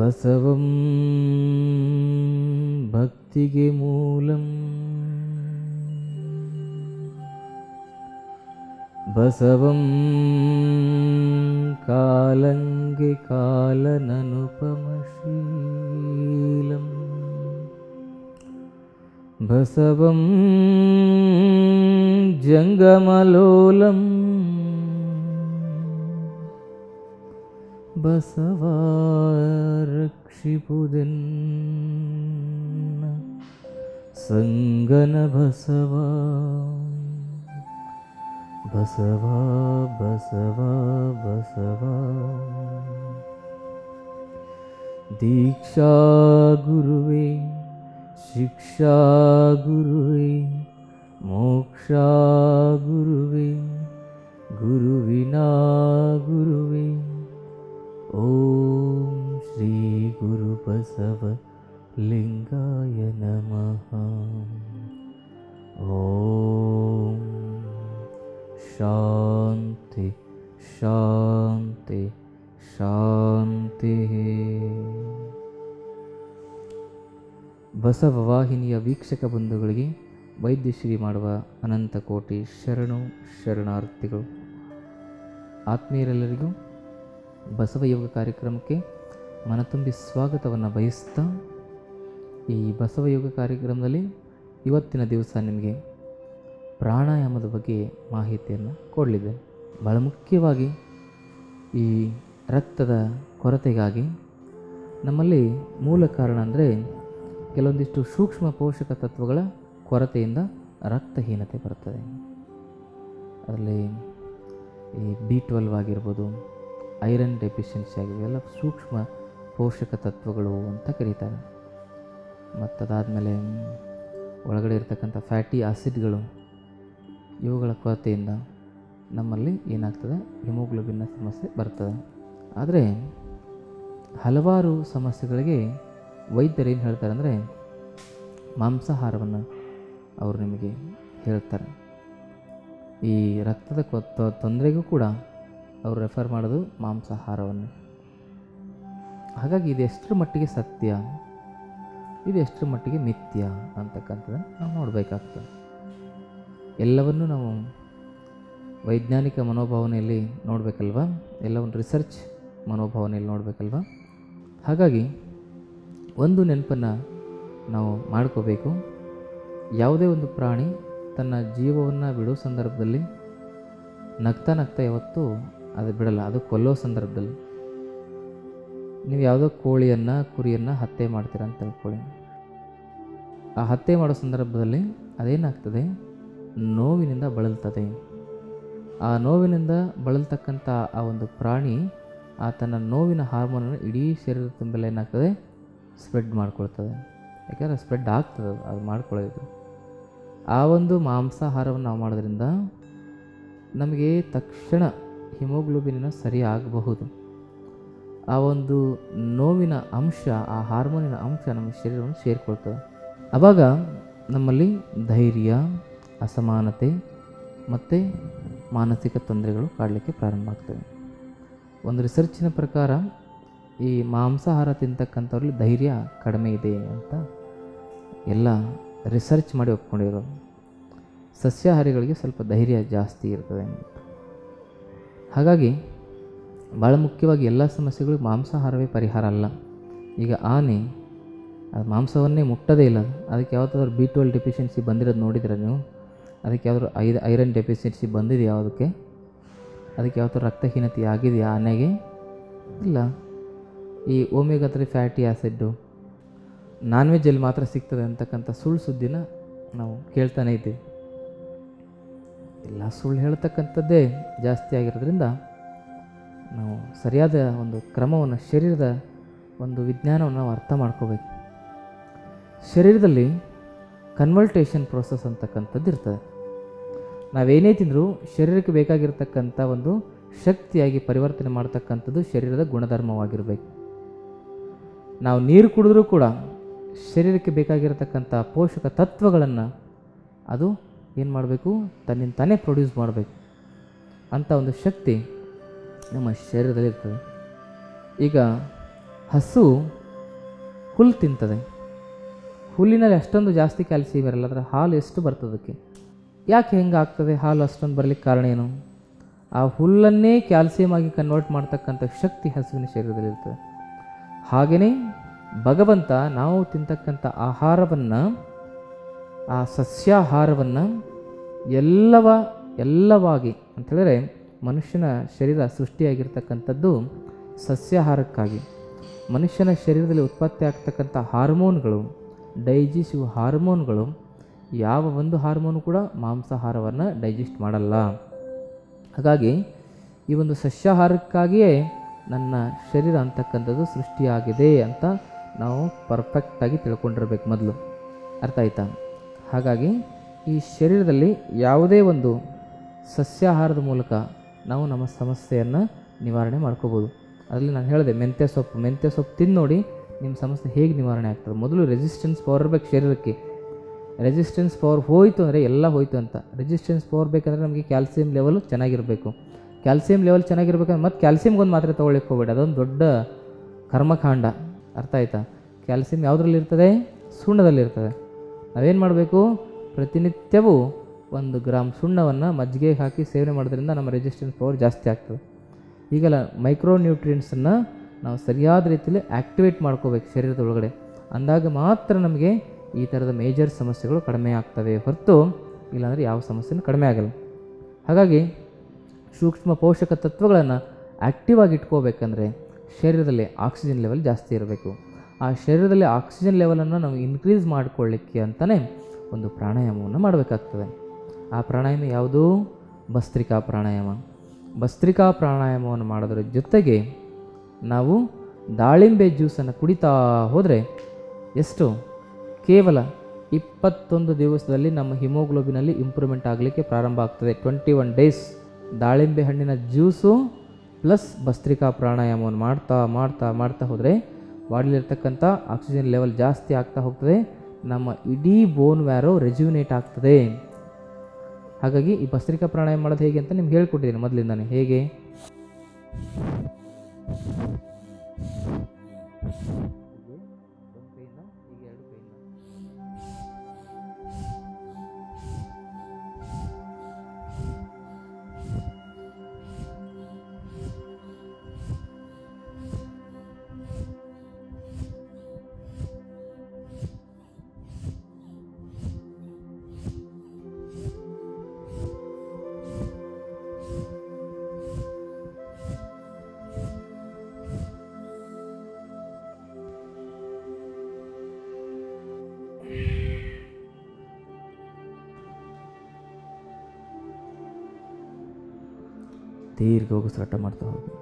ಬಸವಂ ಭಕ್ತಿಗೆ ಮೂಲಂ ಬಸವಂ ಕಾಲಂಗೆ ಕಾಲನನುಪಮಶೀಲಂ ಬಸವಂ ಜಂಗಮಲೋಲಂ ಬಸವ ರಕ್ಷಿಪುದೆನ್ನ ಸಂಗನ ಬಸವ ಬಸವ ಬಸವ ಬಸವ ದೀಕ್ಷಾ ಗುರುವೇ ಶಿಕ್ಷಾ ಗುರುವೇ ಮೋಕ್ಷ ಗುರುವೇ ಗುರುವಿನ ಗುರುವೇ ಓಂ ಶ್ರೀ ಗುರು ಬಸವ ಲಿಂಗಾಯ ನಮಃ ಓಂ ಶಾಂತಿ ಶಾಂತಿ ಶಾಂತಿ ಬಸವ ವಾಹಿನಿಯ ವೀಕ್ಷಕ ಬಂಧುಗಳಿಗೆ ವೈದ್ಯಶ್ರೀ ಮಾಡುವ ಅನಂತ ಕೋಟಿ ಶರಣು ಶರಣಾರ್ಥಿಗಳು ಆತ್ಮೀಯರೆಲ್ಲರಿಗೂ ಬಸವ ಯೋಗ ಕಾರ್ಯಕ್ರಮಕ್ಕೆ ಮನತುಂಬಿ ಸ್ವಾಗತವನ್ನು ಬಯಸ್ತಾ ಈ ಬಸವ ಯೋಗ ಕಾರ್ಯಕ್ರಮದಲ್ಲಿ ಇವತ್ತಿನ ದಿವಸ ನಿಮಗೆ ಪ್ರಾಣಾಯಾಮದ ಬಗ್ಗೆ ಮಾಹಿತಿಯನ್ನು ಕೊಡಲಿದೆ ಭಾಳ ಮುಖ್ಯವಾಗಿ ಈ ರಕ್ತದ ಕೊರತೆಗಾಗಿ ನಮ್ಮಲ್ಲಿ ಮೂಲ ಕಾರಣ ಅಂದರೆ ಕೆಲವೊಂದಿಷ್ಟು ಸೂಕ್ಷ್ಮ ಪೋಷಕ ತತ್ವಗಳ ಕೊರತೆಯಿಂದ ರಕ್ತಹೀನತೆ ಬರ್ತದೆ ಅದರಲ್ಲಿ ಈ ಬಿ ಟ್ವೆಲ್ವ್ ಆಗಿರ್ಬೋದು ಐರನ್ ಡೆಫಿಷಿಯನ್ಸಿ ಆಗಿವೆ ಎಲ್ಲ ಸೂಕ್ಷ್ಮ ಪೋಷಕ ತತ್ವಗಳು ಅಂತ ಕರೀತಾರೆ ಮತ್ತು ಅದಾದಮೇಲೆ ಒಳಗಡೆ ಇರ್ತಕ್ಕಂಥ ಫ್ಯಾಟಿ ಆಸಿಡ್ಗಳು ಇವುಗಳ ಕೊರತೆಯಿಂದ ನಮ್ಮಲ್ಲಿ ಏನಾಗ್ತದೆ ಹಿಮೋಗ್ಲೋಬಿನ್ನ ಸಮಸ್ಯೆ ಬರ್ತದೆ ಆದರೆ ಹಲವಾರು ಸಮಸ್ಯೆಗಳಿಗೆ ವೈದ್ಯರು ಏನು ಹೇಳ್ತಾರೆ ಅಂದರೆ ಮಾಂಸಾಹಾರವನ್ನು ಅವರು ನಿಮಗೆ ಹೇಳ್ತಾರೆ ಈ ರಕ್ತದ ಕೊ ತೊಂದರೆಗೂ ಕೂಡ ಅವರು ರೆಫರ್ ಮಾಡೋದು ಮಾಂಸಾಹಾರವನ್ನು ಹಾಗಾಗಿ ಇದು ಎಷ್ಟರ ಮಟ್ಟಿಗೆ ಸತ್ಯ ಇದು ಎಷ್ಟರ ಮಟ್ಟಿಗೆ ಮಿಥ್ಯ ಅಂತಕ್ಕಂಥದ್ದನ್ನು ನಾವು ನೋಡಬೇಕಾಗ್ತದೆ ಎಲ್ಲವನ್ನೂ ನಾವು ವೈಜ್ಞಾನಿಕ ಮನೋಭಾವನೆಯಲ್ಲಿ ನೋಡಬೇಕಲ್ವ ಎಲ್ಲವನ್ನು ರಿಸರ್ಚ್ ಮನೋಭಾವನೆಯಲ್ಲಿ ನೋಡಬೇಕಲ್ವ ಹಾಗಾಗಿ ಒಂದು ನೆನಪನ್ನು ನಾವು ಮಾಡ್ಕೋಬೇಕು ಯಾವುದೇ ಒಂದು ಪ್ರಾಣಿ ತನ್ನ ಜೀವವನ್ನು ಬಿಡೋ ಸಂದರ್ಭದಲ್ಲಿ ನಗ್ತಾ ನಗ್ತಾ ಯಾವತ್ತೂ ಅದು ಬಿಡಲ್ಲ ಅದು ಕೊಲ್ಲೋ ಸಂದರ್ಭದಲ್ಲಿ ನೀವು ಯಾವುದೋ ಕೋಳಿಯನ್ನು ಕುರಿಯನ್ನು ಹತ್ಯೆ ಮಾಡ್ತೀರ ಅಂತ ತಿಳ್ಕೊಳ್ಳಿ ಆ ಹತ್ಯೆ ಮಾಡೋ ಸಂದರ್ಭದಲ್ಲಿ ಅದೇನಾಗ್ತದೆ ನೋವಿನಿಂದ ಬಳಲ್ತದೆ ಆ ನೋವಿನಿಂದ ಬಳಲ್ತಕ್ಕಂಥ ಆ ಒಂದು ಪ್ರಾಣಿ ಆ ತನ್ನ ನೋವಿನ ಹಾರ್ಮೋನನ್ನು ಇಡೀ ಶರೀರದ ತುಂಬೆಲ್ಲ ಏನಾಗ್ತದೆ ಸ್ಪ್ರೆಡ್ ಮಾಡ್ಕೊಳ್ತದೆ ಯಾಕಂದರೆ ಸ್ಪ್ರೆಡ್ ಆಗ್ತದೆ ಅದು ಅದು ಮಾಡ್ಕೊಳ್ಳೋದು ಆ ಒಂದು ಮಾಂಸಾಹಾರವನ್ನು ನಾವು ಮಾಡೋದ್ರಿಂದ ನಮಗೆ ತಕ್ಷಣ ಹಿಮೋಗ್ಲೋಬಿನ ಸರಿ ಆಗಬಹುದು ಆ ಒಂದು ನೋವಿನ ಅಂಶ ಆ ಹಾರ್ಮೋನಿನ ಅಂಶ ನಮ್ಮ ಶರೀರವನ್ನು ಸೇರಿಕೊಳ್ತದೆ ಆವಾಗ ನಮ್ಮಲ್ಲಿ ಧೈರ್ಯ ಅಸಮಾನತೆ ಮತ್ತು ಮಾನಸಿಕ ತೊಂದರೆಗಳು ಕಾಡಲಿಕ್ಕೆ ಪ್ರಾರಂಭ ಆಗ್ತವೆ ಒಂದು ರಿಸರ್ಚಿನ ಪ್ರಕಾರ ಈ ಮಾಂಸಾಹಾರ ತಿಂತಕ್ಕಂಥವ್ರಲ್ಲಿ ಧೈರ್ಯ ಕಡಿಮೆ ಇದೆ ಅಂತ ಎಲ್ಲ ರಿಸರ್ಚ್ ಮಾಡಿ ಒಪ್ಕೊಂಡಿರೋದು ಸಸ್ಯಾಹಾರಿಗಳಿಗೆ ಸ್ವಲ್ಪ ಧೈರ್ಯ ಜಾಸ್ತಿ ಇರ್ತದೆ ಹಾಗಾಗಿ ಭಾಳ ಮುಖ್ಯವಾಗಿ ಎಲ್ಲ ಸಮಸ್ಯೆಗಳು ಮಾಂಸಾಹಾರವೇ ಪರಿಹಾರ ಅಲ್ಲ ಈಗ ಆನೆ ಅದು ಮಾಂಸವನ್ನೇ ಮುಟ್ಟದೇ ಇಲ್ಲ ಅದು. ಅದಕ್ಕೆ ಯಾವತ್ತಾದ್ರೂ ಬಿ ಟ್ವೆಲ್ ಡೆಫಿಷಿಯನ್ಸಿ ಬಂದಿರೋದು ನೋಡಿದ್ರೆ ನೀವು ಅದಕ್ಕೆ ಯಾವ್ದಾದ್ರು ಐದು ಐರನ್ ಡೆಫಿಷಿಯನ್ಸಿ ಬಂದಿದೆ ಯಾವುದಕ್ಕೆ ಅದಕ್ಕೆ ಯಾವತ್ತೂ ರಕ್ತಹೀನತೆ ಆಗಿದೆಯಾ ಆನೆಗೆ ಇಲ್ಲ ಈ omega three fatty acid non ವೆಜ್ಜಲ್ಲಿ ಮಾತ್ರ ಸಿಗ್ತದೆ ಅಂತಕ್ಕಂಥ ಸುಳ್ಳು ಸುದ್ದಿನ ನಾವು ಕೇಳ್ತಾನೆ ಇದ್ದೀವಿ ಎಲ್ಲ ಸುಳ್ಳು ಹೇಳ್ತಕ್ಕಂಥದ್ದೇ ಜಾಸ್ತಿ ಆಗಿರೋದ್ರಿಂದ ನಾವು ಸರಿಯಾದ ಒಂದು ಕ್ರಮವನ್ನು ಶರೀರದ ಒಂದು ವಿಜ್ಞಾನವನ್ನು ನಾವು ಅರ್ಥ ಮಾಡ್ಕೋಬೇಕು ಶರೀರದಲ್ಲಿ ಕನ್ವಲ್ಟೇಷನ್ ಪ್ರೋಸೆಸ್ ಅಂತಕ್ಕಂಥದ್ದು ಇರ್ತದೆ ನಾವೇನೇ ತಿಂದರೂ ಶರೀರಕ್ಕೆ ಬೇಕಾಗಿರ್ತಕ್ಕಂಥ ಒಂದು ಶಕ್ತಿಯಾಗಿ ಪರಿವರ್ತನೆ ಮಾಡ್ತಕ್ಕಂಥದ್ದು ಶರೀರದ ಗುಣಧರ್ಮವಾಗಿರಬೇಕು ನಾವು ನೀರು ಕುಡಿದ್ರೂ ಕೂಡ ಶರೀರಕ್ಕೆ ಬೇಕಾಗಿರತಕ್ಕಂಥ ಪೋಷಕ ತತ್ವಗಳನ್ನು ಅದು ಏನು ಮಾಡಬೇಕು ತನ್ನಿಂದ ತಾನೇ ಪ್ರೊಡ್ಯೂಸ್ ಮಾಡಬೇಕು ಅಂಥ ಒಂದು ಶಕ್ತಿ ನಮ್ಮ ಶರೀರದಲ್ಲಿ ಇರ್ತದೆ ಈಗ ಹಸು ಹುಲ್ಲು ತಿಂತದೆ ಹುಲ್ಲಿನಲ್ಲಿ ಅಷ್ಟೊಂದು ಜಾಸ್ತಿ ಕ್ಯಾಲ್ಸಿಯಂ ಇರಲ್ಲ ಅದರ ಹಾಲು ಎಷ್ಟು ಬರ್ತದೆ ಅದಕ್ಕೆ ಯಾಕೆ ಹೆಂಗೆ ಆಗ್ತದೆ ಹಾಲು ಅಷ್ಟೊಂದು ಬರಲಿಕ್ಕೆ ಕಾರಣ ಏನು ಆ ಹುಲ್ಲನ್ನೇ ಕ್ಯಾಲ್ಸಿಯಂ ಆಗಿ ಕನ್ವರ್ಟ್ ಮಾಡ್ತಕ್ಕಂಥ ಶಕ್ತಿ ಹಸುವಿನ ಶರೀರದಲ್ಲಿರ್ತದೆ ಹಾಗೆಯೇ ಭಗವಂತ ನಾವು ತಿಂತಕ್ಕಂಥ ಆಹಾರವನ್ನು ಆ ಸಸ್ಯಾಹಾರವನ್ನು ಎಲ್ಲವ ಎಲ್ಲವಾಗಿ ಅಂಥೇಳಿದ್ರೆ ಮನುಷ್ಯನ ಶರೀರ ಸೃಷ್ಟಿಯಾಗಿರ್ತಕ್ಕಂಥದ್ದು ಸಸ್ಯಾಹಾರಕ್ಕಾಗಿ ಮನುಷ್ಯನ ಶರೀರದಲ್ಲಿ ಉತ್ಪತ್ತಿ ಆಗ್ತಕ್ಕಂಥ ಹಾರ್ಮೋನ್ಗಳು ಡೈಜೆಸ್ಟಿವ್ ಹಾರ್ಮೋನ್ಗಳು ಯಾವ ಒಂದು ಹಾರ್ಮೋನು ಕೂಡ ಮಾಂಸಾಹಾರವನ್ನು ಡೈಜೆಸ್ಟ್ ಮಾಡಲ್ಲ ಹಾಗಾಗಿ ಈ ಒಂದು ಸಸ್ಯಾಹಾರಕ್ಕಾಗಿಯೇ ನನ್ನ ಶರೀರ ಅಂತಕ್ಕಂಥದ್ದು ಸೃಷ್ಟಿಯಾಗಿದೆ ಅಂತ ನಾವು ಪರ್ಫೆಕ್ಟಾಗಿ ತಿಳ್ಕೊಂಡಿರ್ಬೇಕು ಮೊದಲು ಅರ್ಥ ಆಯ್ತಾ ಹಾಗಾಗಿ ಈ ಶರೀರದಲ್ಲಿ ಯಾವುದೇ ಒಂದು ಸಸ್ಯಾಹಾರದ ಮೂಲಕ ನಾವು ನಮ್ಮ ಸಮಸ್ಯೆಯನ್ನು ನಿವಾರಣೆ ಮಾಡ್ಕೋಬೋದು ಅದರಲ್ಲಿ ನಾನು ಹೇಳಿದೆ ಮೆಂತ್ಯ ಸೊಪ್ಪು ಮೆಂತ್ಯ ಸೊಪ್ಪು ತಿಂದು ನೋಡಿ ನಿಮ್ಮ ಸಮಸ್ಯೆ ಹೇಗೆ ನಿವಾರಣೆ ಆಗ್ತದೆ ಮೊದಲು ರೆಸಿಸ್ಟೆನ್ಸ್ ಪವರ್ ಇರಬೇಕು ಶರೀರಕ್ಕೆ ರೆಸಿಸ್ಟೆನ್ಸ್ ಪವರ್ ಹೋಯಿತು ಅಂದರೆ ಎಲ್ಲ ಹೋಯಿತು ಅಂತ ರೆಸಿಸ್ಟೆನ್ಸ್ ಪವರ್ ಬೇಕಂದರೆ ನಮಗೆ ಕ್ಯಾಲ್ಸಿಯಂ ಲೆವೆಲ್ ಚೆನ್ನಾಗಿರಬೇಕು ಕ್ಯಾಲ್ಸಿಯಂ ಲೆವೆಲ್ ಚೆನ್ನಾಗಿರ್ಬೇಕಂದ್ರೆ ಮತ್ತು ಕ್ಯಾಲ್ಸಿಯಮ್ಗೊಂದು ಮಾತ್ರೆ ತೊಗೊಳ್ಳಿಕ್ಕೆ ಹೋಗಬೇಡಿ ಅದೊಂದು ದೊಡ್ಡ ಕರ್ಮಕಾಂಡ ಅರ್ಥ ಆಯ್ತಾ ಕ್ಯಾಲ್ಸಿಯಂ ಯಾವುದ್ರಲ್ಲಿ ಇರ್ತದೆ ಸುಣ್ಣದಲ್ಲಿರ್ತದೆ ನಾವೇನು ಮಾಡಬೇಕು ಪ್ರತಿನಿತ್ಯವೂ ಒಂದು ಗ್ರಾಮ್ ಸುಣ್ಣವನ್ನು ಮಜ್ಜಿಗೆಗೆ ಹಾಕಿ ಸೇವನೆ ಮಾಡೋದ್ರಿಂದ ನಮ್ಮ ರೆಸಿಸ್ಟೆನ್ಸ್ ಪವರ್ ಜಾಸ್ತಿ ಆಗ್ತದೆ ಈಗೆಲ್ಲ ಮೈಕ್ರೋ ನ್ಯೂಟ್ರಿಯೆಂಟ್ಸನ್ನು ನಾವು ಸರಿಯಾದ ರೀತಿಯಲ್ಲಿ ಆ್ಯಕ್ಟಿವೇಟ್ ಮಾಡ್ಕೋಬೇಕು ಶರೀರದ ಒಳಗಡೆ ಅಂದಾಗ ಮಾತ್ರ ನಮಗೆ ಈ ಥರದ ಮೇಜರ್ ಸಮಸ್ಯೆಗಳು ಕಡಿಮೆ ಆಗ್ತವೆ ಹೊರತು ಇಲ್ಲಾಂದರೆ ಯಾವ ಸಮಸ್ಯೆನೂ ಕಡಿಮೆ ಆಗಲ್ಲ ಹಾಗಾಗಿ ಸೂಕ್ಷ್ಮ ಪೋಷಕ ತತ್ವಗಳನ್ನು ಆ್ಯಕ್ಟಿವ್ ಆಗಿ ಇಟ್ಕೋಬೇಕಂದ್ರೆ ಶರೀರದಲ್ಲಿ ಆಕ್ಸಿಜನ್ ಲೆವೆಲ್ ಜಾಸ್ತಿ ಇರಬೇಕು ಆ ಶರೀರದಲ್ಲಿ ಆಕ್ಸಿಜನ್ ಲೆವೆಲನ್ನು ನಾವು ಇನ್ಕ್ರೀಸ್ ಮಾಡಿಕೊಳ್ಳಿಕ್ಕೆ ಅಂತಲೇ ಒಂದು ಪ್ರಾಣಾಯಾಮವನ್ನು ಮಾಡಬೇಕಾಗ್ತದೆ ಆ ಪ್ರಾಣಾಯಾಮ ಯಾವುದು ಭಸ್ತ್ರಿಕಾ ಪ್ರಾಣಾಯಾಮ ಭಸ್ತ್ರಿಕಾ ಪ್ರಾಣಾಯಾಮವನ್ನು ಮಾಡೋದ್ರ ಜೊತೆಗೆ ನಾವು ದಾಳಿಂಬೆ ಜ್ಯೂಸನ್ನು ಕುಡಿತಾ ಹೋದರೆ ಎಷ್ಟು ಕೇವಲ ಇಪ್ಪತ್ತೊಂದು ದಿವಸದಲ್ಲಿ ನಮ್ಮ ಹಿಮೋಗ್ಲೋಬಿನಲ್ಲಿ ಇಂಪ್ರೂವ್ಮೆಂಟ್ ಆಗಲಿಕ್ಕೆ ಪ್ರಾರಂಭ ಆಗ್ತದೆ ಟ್ವೆಂಟಿ ಒನ್ ಡೇಸ್ ದಾಳಿಂಬೆ ಹಣ್ಣಿನ ಜ್ಯೂಸು ಪ್ಲಸ್ ಭಸ್ತ್ರಿಕಾ ಪ್ರಾಣಾಯಾಮವನ್ನು ಮಾಡ್ತಾ ಮಾಡ್ತಾ ಮಾಡ್ತಾ ಹೋದರೆ ಬಾಡಿಲಿರ್ತಕ್ಕಂಥ ಆಕ್ಸಿಜನ್ ಲೆವೆಲ್ ಜಾಸ್ತಿ ಆಗ್ತಾ ಹೋಗ್ತದೆ ನಮ್ಮ ಇಡೀ ಬೋನ್ ವ್ಯಾರೋ ರೆಜ್ಯುನೇಟ್ ಆಗ್ತದೆ ಹಾಗಾಗಿ ಈ ಭಸ್ತ್ರಿಕಾ ಪ್ರಾಣಾಯಾಮ ಮಾಡೋದು ಹೇಗೆ ಅಂತ ನಿಮ್ಗೆ ಹೇಳ್ಕೊಟ್ಟಿದ್ದೀನಿ ಮೊದಲಿಂದಾನೆ ಹೇಗೆ ದೀರ್ಘ ಉಸಿರಾಟ ಮಾಡ್ತಾ ಹೋಗಿ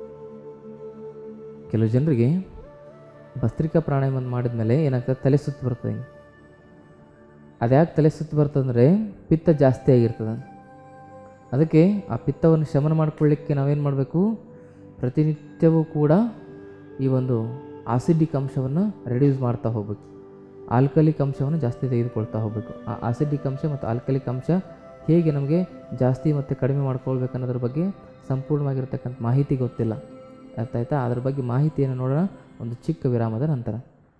ಕೆಲವು ಜನರಿಗೆ ಭಸ್ತ್ರಿಕಾ ಪ್ರಾಣಾಯಾಮ ಮಾಡಿದ ಮೇಲೆ ಏನಾಗ್ತದೆ ತಲೆ ಸುತ್ತು ಬರ್ತದೆ ಹಿಂಗೆ ಅದ್ಯಾಕೆ ತಲೆ ಸುತ್ತು ಬರ್ತದಂದರೆ ಪಿತ್ತ ಜಾಸ್ತಿ ಆಗಿರ್ತದೆ ಅದಕ್ಕೆ ಆ ಪಿತ್ತವನ್ನು ಶಮನ ಮಾಡ್ಕೊಳ್ಳಿಕ್ಕೆ ನಾವೇನು ಮಾಡಬೇಕು ಪ್ರತಿನಿತ್ಯವೂ ಕೂಡ ಈ ಒಂದು ಆಸಿಡಿಕ್ ಅಂಶವನ್ನು ರೆಡ್ಯೂಸ್ ಮಾಡ್ತಾ ಹೋಗ್ಬೇಕು ಆಲ್ಕಲಿಕ್ ಅಂಶವನ್ನು ಜಾಸ್ತಿ ತೆಗೆದುಕೊಳ್ತಾ ಹೋಗಬೇಕು ಆ ಆಸಿಡಿಕ್ ಅಂಶ ಮತ್ತು ಆಲ್ಕಲಿಕ್ ಅಂಶ ಹೇಗೆ ನಮಗೆ ಜಾಸ್ತಿ ಮತ್ತು ಕಡಿಮೆ ಮಾಡ್ಕೊಳ್ಬೇಕು ಅನ್ನೋದ್ರ ಬಗ್ಗೆ ಸಂಪೂರ್ಣವಾಗಿರ್ತಕ್ಕಂಥ ಮಾಹಿತಿ ಗೊತ್ತಿಲ್ಲ ಅರ್ಥ ಆಯ್ತಾ ಅದ್ರ ಬಗ್ಗೆ ಮಾಹಿತಿಯನ್ನು ನೋಡೋಣ ಒಂದು ಚಿಕ್ಕ ವಿರಾಮದ ನಂತರ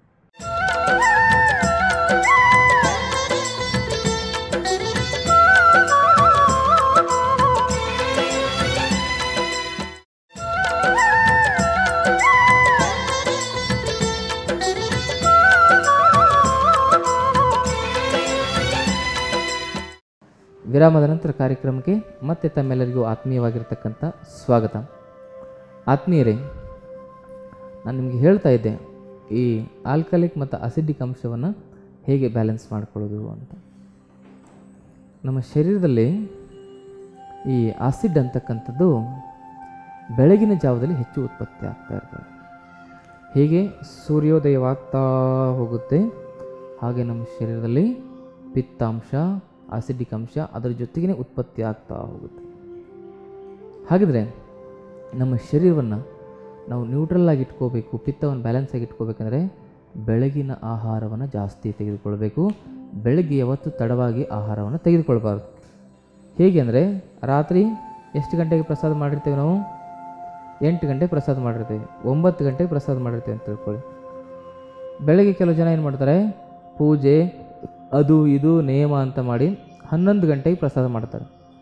ವಿರಾಮದ ನಂತರ ಕಾರ್ಯಕ್ರಮಕ್ಕೆ ಮತ್ತೆ ತಮ್ಮೆಲ್ಲರಿಗೂ ಆತ್ಮೀಯವಾಗಿರ್ತಕ್ಕಂಥ ಸ್ವಾಗತ ಆತ್ಮೀಯರೇ ನಾನು ನಿಮಗೆ ಹೇಳ್ತಾ ಇದ್ದೆ ಈ ಆಲ್ಕಲಿಕ್ ಮತ್ತು ಅಸಿಡಿಕ್ ಅಂಶವನ್ನು ಹೇಗೆ ಬ್ಯಾಲೆನ್ಸ್ ಮಾಡ್ಕೊಳ್ಳೋದು ಅಂತ ನಮ್ಮ ಶರೀರದಲ್ಲಿ ಈ ಆಸಿಡ್ ಅಂತಕ್ಕಂಥದ್ದು ಬೆಳಗಿನ ಜಾವದಲ್ಲಿ ಹೆಚ್ಚು ಉತ್ಪತ್ತಿ ಆಗ್ತಾ ಇರ್ತದೆ ಹೀಗೆ ಸೂರ್ಯೋದಯವಾಗ್ತಾ ಹೋಗುತ್ತೆ ಹಾಗೆ ನಮ್ಮ ಶರೀರದಲ್ಲಿ ಪಿತ್ತಾಂಶ ಆಸಿಡಿಕ್ ಅಂಶ ಅದರ ಜೊತೆಗೇ ಉತ್ಪತ್ತಿ ಆಗ್ತಾ ಹೋಗುತ್ತೆ ಹಾಗಿದ್ರೆ ನಮ್ಮ ಶರೀರವನ್ನು ನಾವು ನ್ಯೂಟ್ರಲ್ ಆಗಿ ಇಟ್ಕೋಬೇಕು ಪಿತ್ತವನ್ನು ಬ್ಯಾಲೆನ್ಸ್ ಆಗಿ ಇಟ್ಕೋಬೇಕಂದ್ರೆ ಬೆಳಗಿನ ಆಹಾರವನ್ನು ಜಾಸ್ತಿ ತೆಗೆದುಕೊಳ್ಬೇಕು ಬೆಳಗ್ಗೆ ಯಾವತ್ತು ತಡವಾಗಿ ಆಹಾರವನ್ನು ತೆಗೆದುಕೊಳ್ಬಾರ್ದು ಹೇಗೆ ಅಂದರೆ ರಾತ್ರಿ ಎಷ್ಟು ಗಂಟೆಗೆ ಪ್ರಸಾದ ಮಾಡಿರ್ತೇವೆ ನಾವು ಎಂಟು ಗಂಟೆಗೆ ಪ್ರಸಾದ ಮಾಡಿರ್ತೀವಿ ಒಂಬತ್ತು ಗಂಟೆಗೆ ಪ್ರಸಾದ ಮಾಡಿರ್ತೀವಿ ಅಂತ ತಿಳ್ಕೊಳ್ಳಿ ಬೆಳಗ್ಗೆ ಕೆಲವು ಜನ ಏನು ಮಾಡ್ತಾರೆ ಪೂಜೆ ಅದು ಇದು ನೇಮ ಅಂತ ಮಾಡಿ ಹನ್ನೊಂದು ಗಂಟೆಗೆ ಪ್ರಸಾದ ಮಾಡ್ತಾರೆ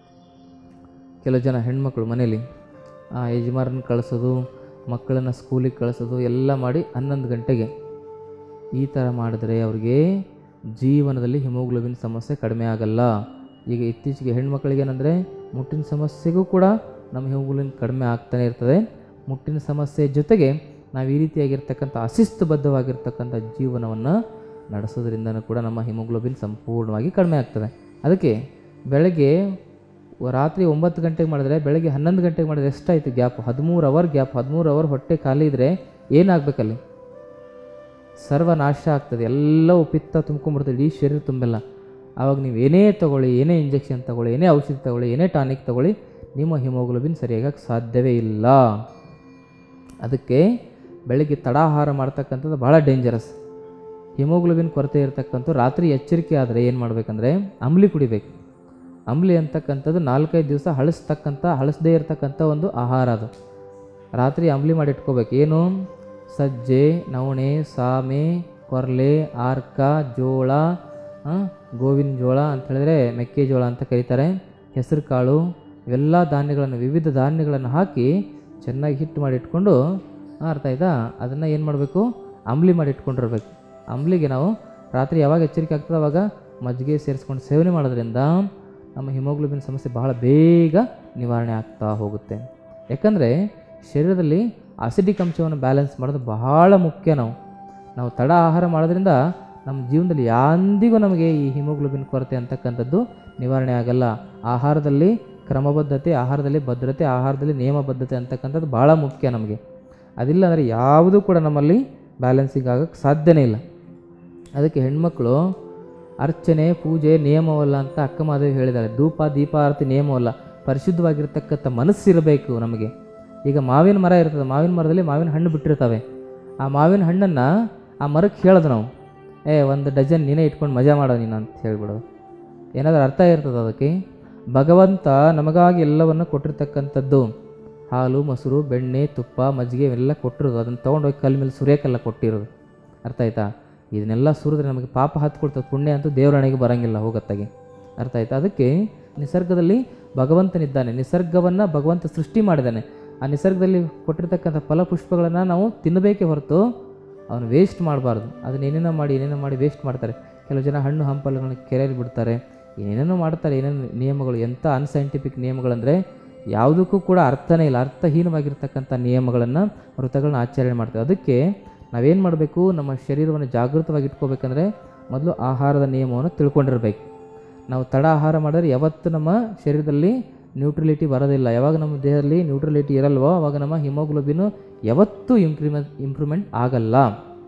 ಕೆಲವು ಜನ ಹೆಣ್ಮಕ್ಳು ಮನೇಲಿ ಆ ಯಜಮಾರನ್ನ ಕಳಿಸೋದು ಮಕ್ಕಳನ್ನು ಸ್ಕೂಲಿಗೆ ಕಳಿಸೋದು ಎಲ್ಲ ಮಾಡಿ ಹನ್ನೊಂದು ಗಂಟೆಗೆ ಈ ಥರ ಮಾಡಿದ್ರೆ ಅವ್ರಿಗೆ ಜೀವನದಲ್ಲಿ ಹಿಮೋಗ್ಲೋಬಿನ್ ಸಮಸ್ಯೆ ಕಡಿಮೆ ಆಗಲ್ಲ ಈಗ ಇತ್ತೀಚೆಗೆ ಹೆಣ್ಮಕ್ಳಿಗೆ ಏನಂದರೆ ಮುಟ್ಟಿನ ಸಮಸ್ಯೆಗೂ ಕೂಡ ನಮ್ಮ ಹಿಮೋಗ್ಲೋಬಿನ್ ಕಡಿಮೆ ಆಗ್ತಾನೆ ಇರ್ತದೆ ಮುಟ್ಟಿನ ಸಮಸ್ಯೆ ಜೊತೆಗೆ ನಾವು ಈ ರೀತಿಯಾಗಿರ್ತಕ್ಕಂಥ ಅಶಿಸ್ತುಬದ್ಧವಾಗಿರ್ತಕ್ಕಂಥ ಜೀವನವನ್ನು ನಡೆಸೋದ್ರಿಂದನೂ ಕೂಡ ನಮ್ಮ ಹಿಮೋಗ್ಲೋಬಿನ್ ಸಂಪೂರ್ಣವಾಗಿ ಕಡಿಮೆ ಆಗ್ತದೆ ಅದಕ್ಕೆ ಬೆಳಗ್ಗೆ ರಾತ್ರಿ ಒಂಬತ್ತು ಗಂಟೆಗೆ ಮಾಡಿದ್ರೆ ಬೆಳಗ್ಗೆ ಹನ್ನೊಂದು ಗಂಟೆಗೆ ಮಾಡಿದ್ರೆ ಎಷ್ಟಾಯಿತು ಗ್ಯಾಪ್ ಹದಿಮೂರು ಅವರ್ ಗ್ಯಾಪ್ ಹದಿಮೂರು ಅವರ್ ಹೊಟ್ಟೆ ಖಾಲಿ ಇದ್ದರೆ ಏನಾಗಬೇಕಲ್ಲಿ ಸರ್ವನಾಶ ಆಗ್ತದೆ ಎಲ್ಲವೂ ಪಿತ್ತ ತುಂಬ್ಕೊಂಡ್ಬಿಡ್ತದೆ ಇಡೀ ಶರೀರ ತುಂಬೆಲ್ಲ ಆವಾಗ ನೀವು ಏನೇ ತಗೊಳ್ಳಿ ಏನೇ ಇಂಜೆಕ್ಷನ್ ತಗೊಳ್ಳಿ ಏನೇ ಔಷಧಿ ತಗೊಳ್ಳಿ ಏನೇ ಟಾನಿಕ್ ತಗೊಳ್ಳಿ ನಿಮ್ಮ ಹಿಮೋಗ್ಲೋಬಿನ್ ಸರಿಯಾಗಕ್ಕೆ ಸಾಧ್ಯವೇ ಇಲ್ಲ ಅದಕ್ಕೆ ಬೆಳಗ್ಗೆ ತಡಾಹಾರ ಮಾಡ್ತಕ್ಕಂಥದ್ದು ಭಾಳ ಡೇಂಜರಸ್ ಹಿಮೋಗ್ಲೋಬಿನ್ ಕೊರತೆ ಇರತಕ್ಕಂಥ ರಾತ್ರಿ ಎಚ್ಚರಿಕೆ ಆದರೆ ಏನು ಮಾಡಬೇಕಂದ್ರೆ ಅಂಬ್ಲಿ ಕುಡಿಬೇಕು ಅಂಬ್ಲಿ ಅಂತಕ್ಕಂಥದ್ದು ನಾಲ್ಕೈದು ದಿವಸ ಹಳಸ್ತಕ್ಕಂಥ ಹಳಸದೇ ಇರತಕ್ಕಂಥ ಒಂದು ಆಹಾರ ಅದು ರಾತ್ರಿ ಅಂಬ್ಲಿ ಮಾಡಿ ಇಟ್ಕೋಬೇಕು ಏನು ಸಜ್ಜೆ ನವಣೆ ಸಾಮೆ ಕೊರ್ಲೆ ಆರ್ಕ ಜೋಳ ಆ, ಗೋವಿನ ಜೋಳ ಅಂತ ಹೇಳಿದ್ರೆ ಮೆಕ್ಕೆಜೋಳ ಅಂತ ಕರೀತಾರೆ ಹೆಸರು ಕಾಳು ಇವೆಲ್ಲ ಧಾನ್ಯಗಳನ್ನು ವಿವಿಧ ಧಾನ್ಯಗಳನ್ನು ಹಾಕಿ ಚೆನ್ನಾಗಿ ಹಿಟ್ಟು ಮಾಡಿ ಇಟ್ಕೊಂಡು ಆ, ಅರ್ಥ ಆಯ್ತಾ ಅದನ್ನು ಏನು ಮಾಡಬೇಕು ಅಂಬ್ಲಿ ಮಾಡಿ ಇಟ್ಕೊಂಡಿರ್ಬೇಕು ಅಂಬ್ಲಿಗೆ ನಾವು ರಾತ್ರಿ ಯಾವಾಗ ಎಚ್ಚರಿಕೆ ಆಗ್ತದೆ ಅವಾಗ ಮಜ್ಜಿಗೆ ಸೇರಿಸ್ಕೊಂಡು ಸೇವನೆ ಮಾಡೋದ್ರಿಂದ ನಮ್ಮ ಹಿಮೋಗ್ಲೋಬಿನ್ ಸಮಸ್ಯೆ ಬಹಳ ಬೇಗ ನಿವಾರಣೆ ಆಗ್ತಾ ಹೋಗುತ್ತೆ ಯಾಕಂದರೆ ಶರೀರದಲ್ಲಿ ಅಸಿಡಿಕ್ ಅಂಶವನ್ನು ಬ್ಯಾಲೆನ್ಸ್ ಮಾಡೋದು ಬಹಳ ಮುಖ್ಯ ನಾವು ನಾವು ತಡ ಆಹಾರ ಮಾಡೋದ್ರಿಂದ ನಮ್ಮ ಜೀವನದಲ್ಲಿ ಯಾಂದಿಗೂ ನಮಗೆ ಈ ಹಿಮೋಗ್ಲೋಬಿನ್ ಕೊರತೆ ಅಂತಕ್ಕಂಥದ್ದು ನಿವಾರಣೆ ಆಗಲ್ಲ ಆಹಾರದಲ್ಲಿ ಕ್ರಮಬದ್ಧತೆ ಆಹಾರದಲ್ಲಿ ಭದ್ರತೆ ಆಹಾರದಲ್ಲಿ ನಿಯಮಬದ್ಧತೆ ಅಂತಕ್ಕಂಥದ್ದು ಭಾಳ ಮುಖ್ಯ ನಮಗೆ ಅದಿಲ್ಲ ಅಂದರೆ ಯಾವುದೂ ಕೂಡ ನಮ್ಮಲ್ಲಿ ಬ್ಯಾಲೆನ್ಸಿಂಗ್ ಆಗೋಕ್ಕೆ ಸಾಧ್ಯನೇ ಇಲ್ಲ ಅದಕ್ಕೆ ಹೆಣ್ಮಕ್ಳು ಅರ್ಚನೆ ಪೂಜೆ ನಿಯಮವಲ್ಲ ಅಂತ ಅಕ್ಕ ಮಾದೇವಿ ಹೇಳಿದ್ದಾರೆ ಧೂಪ ದೀಪ ಆರತಿ ನಿಯಮವಲ್ಲ ಪರಿಶುದ್ಧವಾಗಿರ್ತಕ್ಕಂಥ ಮನಸ್ಸಿರಬೇಕು ನಮಗೆ ಈಗ ಮಾವಿನ ಮರ ಇರ್ತದೆ ಮಾವಿನ ಮರದಲ್ಲಿ ಮಾವಿನ ಹಣ್ಣು ಬಿಟ್ಟಿರ್ತವೆ ಆ ಮಾವಿನ ಹಣ್ಣನ್ನು ಆ ಮರಕ್ಕೆ ಹೇಳೋದು ನಾವು ಏ ಒಂದು ಡಜನ್ ನೀನೇ ಇಟ್ಕೊಂಡು ಮಜಾ ಮಾಡೋ ನೀನು ಅಂತ ಹೇಳ್ಬಿಡೋದು ಏನಾದರೂ ಅರ್ಥ ಇರ್ತದೆ ಅದಕ್ಕೆ ಭಗವಂತ ನಮಗಾಗಿ ಎಲ್ಲವನ್ನು ಕೊಟ್ಟಿರ್ತಕ್ಕಂಥದ್ದು ಹಾಲು ಮೊಸರು ಬೆಣ್ಣೆ ತುಪ್ಪ ಮಜ್ಜಿಗೆ ಇವೆಲ್ಲ ಕೊಟ್ಟಿರೋದು ಅದನ್ನು ತೊಗೊಂಡೋಗಿ ಕಲ್ ಮೇಲೆ ಸುರಿಯೋಕ್ಕೆಲ್ಲ ಕೊಟ್ಟಿರೋದು ಅರ್ಥ ಆಯ್ತಾ ಇದನ್ನೆಲ್ಲ ಸುರಿದ್ರೆ ನಮಗೆ ಪಾಪ ಹತ್ಕೊಳ್ತದೆ ಪುಣ್ಯ ಅಂತೂ ದೇವರಣಿಗೆ ಬರಂಗಿಲ್ಲ ಹೋಗತ್ತಾಗೆ ಅರ್ಥ ಆಯ್ತಾ ಅದಕ್ಕೆ ನಿಸರ್ಗದಲ್ಲಿ ಭಗವಂತನಿದ್ದಾನೆ ನಿಸರ್ಗವನ್ನು ಭಗವಂತ ಸೃಷ್ಟಿ ಮಾಡಿದ್ದಾನೆ ಆ ನಿಸರ್ಗದಲ್ಲಿ ಕೊಟ್ಟಿರ್ತಕ್ಕಂಥ ಫಲಪುಷ್ಪಗಳನ್ನು ನಾವು ತಿನ್ನಬೇಕೇ ಹೊರತು ಅವನು ವೇಸ್ಟ್ ಮಾಡಬಾರ್ದು ಅದನ್ನ ಏನೇನೋ ಮಾಡಿ ಏನೇನೋ ಮಾಡಿ ವೇಸ್ಟ್ ಮಾಡ್ತಾರೆ ಕೆಲವು ಜನ ಹಣ್ಣು ಹಂಪಲುಗಳನ್ನ ಕೆರೆಯಲ್ಲಿ ಬಿಡ್ತಾರೆ ಏನೇನೋ ಮಾಡ್ತಾರೆ ಏನೇನೋ ನಿಯಮಗಳು ಎಂಥ ಅನ್ಸೈಂಟಿಫಿಕ್ ನಿಯಮಗಳಂದರೆ ಯಾವುದಕ್ಕೂ ಕೂಡ ಅರ್ಥನೇ ಇಲ್ಲ ಅರ್ಥಹೀನವಾಗಿರ್ತಕ್ಕಂಥ ನಿಯಮಗಳನ್ನು ವ್ರತಗಳನ್ನ ಆಚರಣೆ ಮಾಡ್ತಾರೆ ಅದಕ್ಕೆ ನಾವೇನು ಮಾಡಬೇಕು ನಮ್ಮ ಶರೀರವನ್ನು ಜಾಗೃತವಾಗಿ ಇಟ್ಕೋಬೇಕಂದ್ರೆ ಮೊದಲು ಆಹಾರದ ನಿಯಮವನ್ನು ತಿಳ್ಕೊಂಡಿರ್ಬೇಕು ನಾವು ತಡ ಆಹಾರ ಮಾಡಿದ್ರೆ ಯಾವತ್ತು ನಮ್ಮ ಶರೀರದಲ್ಲಿ ನ್ಯೂಟ್ರಿಲಿಟಿ ಬರೋದಿಲ್ಲ ಯಾವಾಗ ನಮ್ಮ ದೇಹದಲ್ಲಿ ನ್ಯೂಟ್ರಿಲಿಟಿ ಇರಲ್ವೋ ಅವಾಗ ನಮ್ಮ ಹಿಮೋಗ್ಲೋಬಿನು ಯಾವತ್ತೂ ಇಂಪ್ರೂವ್ಮೆಂಟ್ ಇಂಪ್ರೂವ್ಮೆಂಟ್ ಆಗಲ್ಲ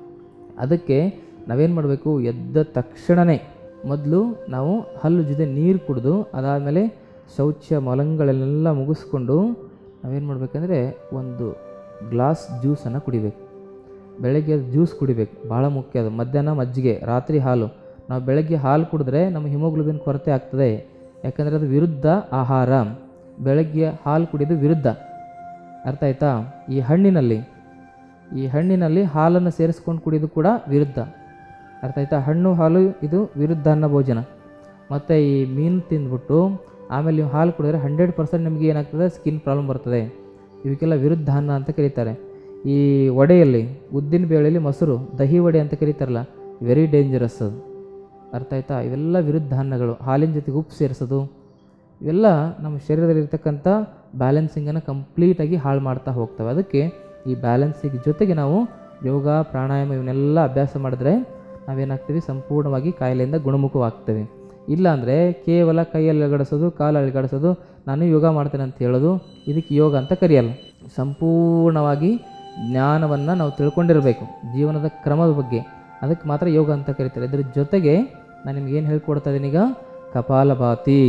ಅದಕ್ಕೆ ನಾವೇನು ಮಾಡಬೇಕು ಎದ್ದ ತಕ್ಷಣವೇ ಮೊದಲು ನಾವು ಹಲ್ಲು ಜೊತೆ ನೀರು ಕುಡಿದು ಅದಾದಮೇಲೆ ಶೌಚ ಮಲಂಗಳೆಲ್ಲ ಮುಗಿಸ್ಕೊಂಡು ನಾವೇನು ಮಾಡಬೇಕಂದ್ರೆ ಒಂದು ಗ್ಲಾಸ್ ಜ್ಯೂಸನ್ನು ಕುಡಿಬೇಕು ಬೆಳಗ್ಗೆ ಜ್ಯೂಸ್ ಕುಡಿಬೇಕು ಭಾಳ ಮುಖ್ಯ ಅದು ಮಧ್ಯಾಹ್ನ ಮಜ್ಜಿಗೆ ರಾತ್ರಿ ಹಾಲು ನಾವು ಬೆಳಗ್ಗೆ ಹಾಲು ಕುಡಿದ್ರೆ ನಮ್ಮ ಹಿಮೋಗ್ಲೋಬಿನ್ ಕೊರತೆ ಆಗ್ತದೆ ಯಾಕಂದರೆ ಅದು ವಿರುದ್ಧ ಆಹಾರ ಬೆಳಗ್ಗೆ ಹಾಲು ಕುಡಿಯೋದು ವಿರುದ್ಧ ಅರ್ಥ ಆಯ್ತಾ ಈ ಹಣ್ಣಿನಲ್ಲಿ ಈ ಹಣ್ಣಿನಲ್ಲಿ ಹಾಲನ್ನು ಸೇರಿಸ್ಕೊಂಡು ಕುಡಿಯೋದು ಕೂಡ ವಿರುದ್ಧ ಅರ್ಥ ಆಯ್ತಾ ಹಣ್ಣು ಹಾಲು ಇದು ವಿರುದ್ಧ ಅನ್ನ ಭೋಜನ ಮತ್ತು ಈ ಮೀನು ತಿಂದ್ಬಿಟ್ಟು ಆಮೇಲೆ ನೀವು ಹಾಲು ಕುಡಿದ್ರೆ ಹಂಡ್ರೆಡ್ ಪರ್ಸೆಂಟ್ ನಿಮಗೆ ಏನಾಗ್ತದೆ ಸ್ಕಿನ್ ಪ್ರಾಬ್ಲಮ್ ಬರ್ತದೆ ಇವಕ್ಕೆಲ್ಲ ವಿರುದ್ಧ ಅನ್ನ ಅಂತ ಕರೀತಾರೆ ಈ ವಡೆಯಲ್ಲಿ ಉದ್ದಿನ ಬೇಳೆಯಲ್ಲಿ ಮೊಸರು ದಹಿ ವಡೆ ಅಂತ ಕರೀತಾರಲ್ಲ ವೆರಿ ಡೇಂಜರಸ್ ಅದು ಅರ್ಥ ಆಯ್ತಾ ಇವೆಲ್ಲ ವಿರುದ್ಧ ಅನ್ನಗಳು ಹಾಲಿನ ಜೊತೆಗೆ ಉಪ್ಪು ಸೇರಿಸೋದು ಇವೆಲ್ಲ ನಮ್ಮ ಶರೀರದಲ್ಲಿರ್ತಕ್ಕಂಥ ಬ್ಯಾಲೆನ್ಸಿಂಗನ್ನು ಕಂಪ್ಲೀಟಾಗಿ ಹಾಳು ಮಾಡ್ತಾ ಹೋಗ್ತವೆ ಅದಕ್ಕೆ ಈ ಬ್ಯಾಲೆನ್ಸಿಂಗ್ ಜೊತೆಗೆ ನಾವು ಯೋಗ ಪ್ರಾಣಾಯಾಮ ಇವನ್ನೆಲ್ಲ ಅಭ್ಯಾಸ ಮಾಡಿದ್ರೆ ನಾವೇನಾಗ್ತೀವಿ ಸಂಪೂರ್ಣವಾಗಿ ಕಾಯಿಲೆಯಿಂದ ಗುಣಮುಖವಾಗ್ತೇವೆ ಇಲ್ಲಾಂದರೆ ಕೇವಲ ಕೈಯಲ್ಲಿ ಅಲಗಡಿಸೋದು ಕಾಲು ಅಲಗಡಿಸೋದು ನಾನು ಯೋಗ ಮಾಡ್ತೇನೆ ಅಂತ ಹೇಳೋದು ಇದಕ್ಕೆ ಯೋಗ ಅಂತ ಕರೆಯಲ್ಲ ಸಂಪೂರ್ಣವಾಗಿ ಜ್ಞಾನವನ್ನು ನಾವು ತಿಳ್ಕೊಂಡಿರಬೇಕು ಜೀವನದ ಕ್ರಮದ ಬಗ್ಗೆ ಅದಕ್ಕೆ ಮಾತ್ರ ಯೋಗ ಅಂತ ಕರೀತಾರೆ ಇದ್ರ ಜೊತೆಗೆ ನಾನು ನಿಮ್ಗೆ ಏನು ಹೇಳ್ಕೊಡ್ತಾ ಇದ್ದೀನಿ ಈಗ ಕಪಾಲಭಾತಿ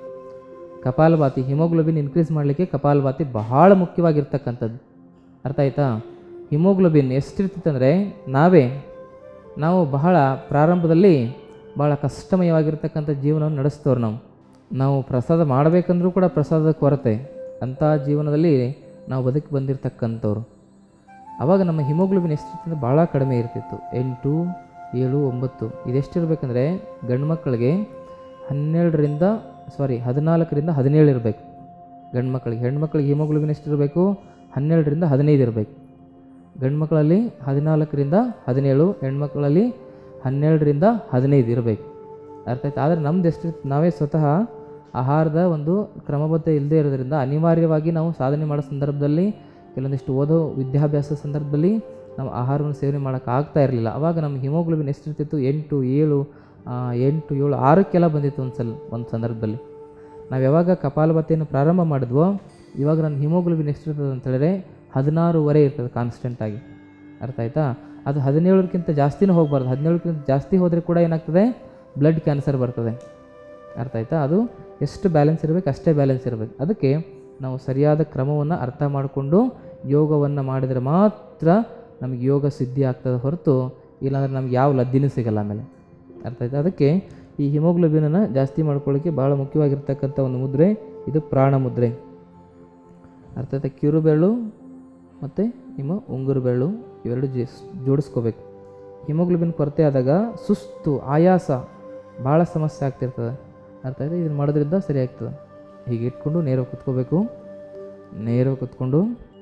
ಕಪಾಲಭಾತಿ ಹಿಮೋಗ್ಲೋಬಿನ್ ಇನ್ಕ್ರೀಸ್ ಮಾಡಲಿಕ್ಕೆ ಕಪಾಲಭಾತಿ ಬಹಳ ಮುಖ್ಯವಾಗಿರ್ತಕ್ಕಂಥದ್ದು ಅರ್ಥ ಆಯ್ತಾ ಹಿಮೋಗ್ಲೋಬಿನ್ ಎಷ್ಟಿರ್ತೈತೆ ನಾವೇ ನಾವು ಬಹಳ ಪ್ರಾರಂಭದಲ್ಲಿ ಭಾಳ ಕಷ್ಟಮಯವಾಗಿರ್ತಕ್ಕಂಥ ಜೀವನವನ್ನು ನಡೆಸ್ತವ್ರು ನಾವು ನಾವು ಪ್ರಸಾದ ಮಾಡಬೇಕಂದ್ರೂ ಕೂಡ ಪ್ರಸಾದದ ಕೊರತೆ ಅಂಥ ಜೀವನದಲ್ಲಿ ನಾವು ಬದುಕಿ ಬಂದಿರತಕ್ಕಂಥವ್ರು ಆವಾಗ ನಮ್ಮ ಹಿಮೋಗ್ಲೋಬಿನ್ ಎಷ್ಟಿರ್ತಂದ್ರೆ ಭಾಳ ಕಡಿಮೆ ಇರ್ತಿತ್ತು ಎಂಟು ಏಳು ಒಂಬತ್ತು ಇದೆಷ್ಟಿರ್ಬೇಕಂದ್ರೆ ಗಂಡು ಮಕ್ಕಳಿಗೆ ಹನ್ನೆರಡರಿಂದ ಸಾರಿ ಹದಿನಾಲ್ಕರಿಂದ ಹದಿನೇಳು ಇರಬೇಕು ಗಂಡು ಮಕ್ಕಳಿಗೆ ಹೆಣ್ಣು ಮಕ್ಕಳಿಗೆ ಹಿಮೋಗ್ಲೋಬಿನ್ ಎಷ್ಟಿರಬೇಕು ಹನ್ನೆರಡರಿಂದ ಹದಿನೈದು ಇರಬೇಕು ಗಂಡು ಮಕ್ಕಳಲ್ಲಿ ಹದಿನಾಲ್ಕರಿಂದ ಹದಿನೇಳು ಹೆಣ್ಮಕ್ಳಲ್ಲಿ ಹನ್ನೆರಡರಿಂದ ಹದಿನೈದು ಇರಬೇಕು ಅರ್ಥ ಆಯ್ತು ಆದರೆ ನಮ್ದು ಎಷ್ಟು ನಾವೇ ಸ್ವತಃ ಆಹಾರದ ಒಂದು ಕ್ರಮಬದ್ಧ ಇಲ್ಲದೆ ಇರೋದ್ರಿಂದ ಅನಿವಾರ್ಯವಾಗಿ ನಾವು ಸಾಧನೆ ಮಾಡೋ ಸಂದರ್ಭದಲ್ಲಿ ಕೆಲವೊಂದಿಷ್ಟು ಓದೋ ವಿದ್ಯಾಭ್ಯಾಸ ಸಂದರ್ಭದಲ್ಲಿ ನಾವು ಆಹಾರವನ್ನು ಸೇವನೆ ಮಾಡೋಕೆ ಆಗ್ತಾ ಇರಲಿಲ್ಲ ಆವಾಗ ನಮ್ಮ ಹಿಮೋಗ್ಲೋಬಿನ್ ಎಷ್ಟಿರ್ತಿತ್ತು ಎಂಟು ಏಳು ಆ, ಎಂಟು ಏಳು ಆರಕ್ಕೆಲ್ಲ ಬಂದಿತ್ತು ಒಂದು ಸಲ ಒಂದು ಸಂದರ್ಭದಲ್ಲಿ ನಾವು ಯಾವಾಗ ಕಪಾಲಭಾತಿಯನ್ನು ಪ್ರಾರಂಭ ಮಾಡಿದ್ವೋ ಇವಾಗ ನನ್ನ ಹಿಮೋಗ್ಲೋಬಿನ್ ಎಷ್ಟಿರ್ತದೆ ಅಂತ ಹೇಳಿದ್ರೆ ಹದಿನಾರೂವರೆ ಇರ್ತದೆ ಕಾನ್ಸ್ಟೆಂಟಾಗಿ ಅರ್ಥ ಆಯ್ತಾ ಅದು ಹದಿನೇಳಕ್ಕಿಂತ ಜಾಸ್ತಿನೂ ಹೋಗಬಾರ್ದು ಹದಿನೇಳಕ್ಕಿಂತ ಜಾಸ್ತಿ ಹೋದರೆ ಕೂಡ ಏನಾಗ್ತದೆ ಬ್ಲಡ್ ಕ್ಯಾನ್ಸರ್ ಬರ್ತದೆ ಅರ್ಥ ಆಯ್ತಾ ಅದು ಎಷ್ಟು ಬ್ಯಾಲೆನ್ಸ್ ಇರಬೇಕು ಅಷ್ಟೇ ಬ್ಯಾಲೆನ್ಸ್ ಇರಬೇಕು ಅದಕ್ಕೆ ನಾವು ಸರಿಯಾದ ಕ್ರಮವನ್ನು ಅರ್ಥ ಮಾಡಿಕೊಂಡು ಯೋಗವನ್ನು ಮಾಡಿದರೆ ಮಾತ್ರ ನಮಗೆ ಯೋಗ ಸಿದ್ಧಿ ಆಗ್ತದೆ ಹೊರತು ಇಲ್ಲಾಂದ್ರೆ ನಮ್ಗೆ ಯಾವ ಲದ್ದಿನೂ ಸಿಗಲ್ಲ ಆಮೇಲೆ ಅರ್ಥ ಆಯ್ತಾ ಅದಕ್ಕೆ ಈ ಹಿಮೋಗ್ಲೋಬಿನನ್ನು ಜಾಸ್ತಿ ಮಾಡ್ಕೊಳ್ಳೋಕ್ಕೆ ಭಾಳ ಮುಖ್ಯವಾಗಿರ್ತಕ್ಕಂಥ ಒಂದು ಮುದ್ರೆ ಇದು ಪ್ರಾಣ ಮುದ್ರೆ ಅರ್ಥ ಆಯ್ತಾ ಕಿರು ಬೆರಳು ಮತ್ತು ನಿಮ್ಮ ಉಂಗುರು ಬೆರಳು ಇವೆರಡು ಜೇಸ್ ಜೋಡಿಸ್ಕೋಬೇಕು ಹಿಮೋಗ್ಲೋಬಿನ್ ಕೊರತೆ ಆದಾಗ ಸುಸ್ತು ಆಯಾಸ ಭಾಳ ಸಮಸ್ಯೆ ಆಗ್ತಿರ್ತದೆ ಅರ್ಥ ಆಯ್ತಾ ಇದನ್ನು ಮಾಡೋದ್ರಿಂದ ಸರಿ ಆಗ್ತದೆ ಹೀಗೆ ಇಟ್ಕೊಂಡು ನೇರವಾಗಿ ಕುತ್ಕೋಬೇಕು ನೇರವಾಗಿ ಕುತ್ಕೊಂಡು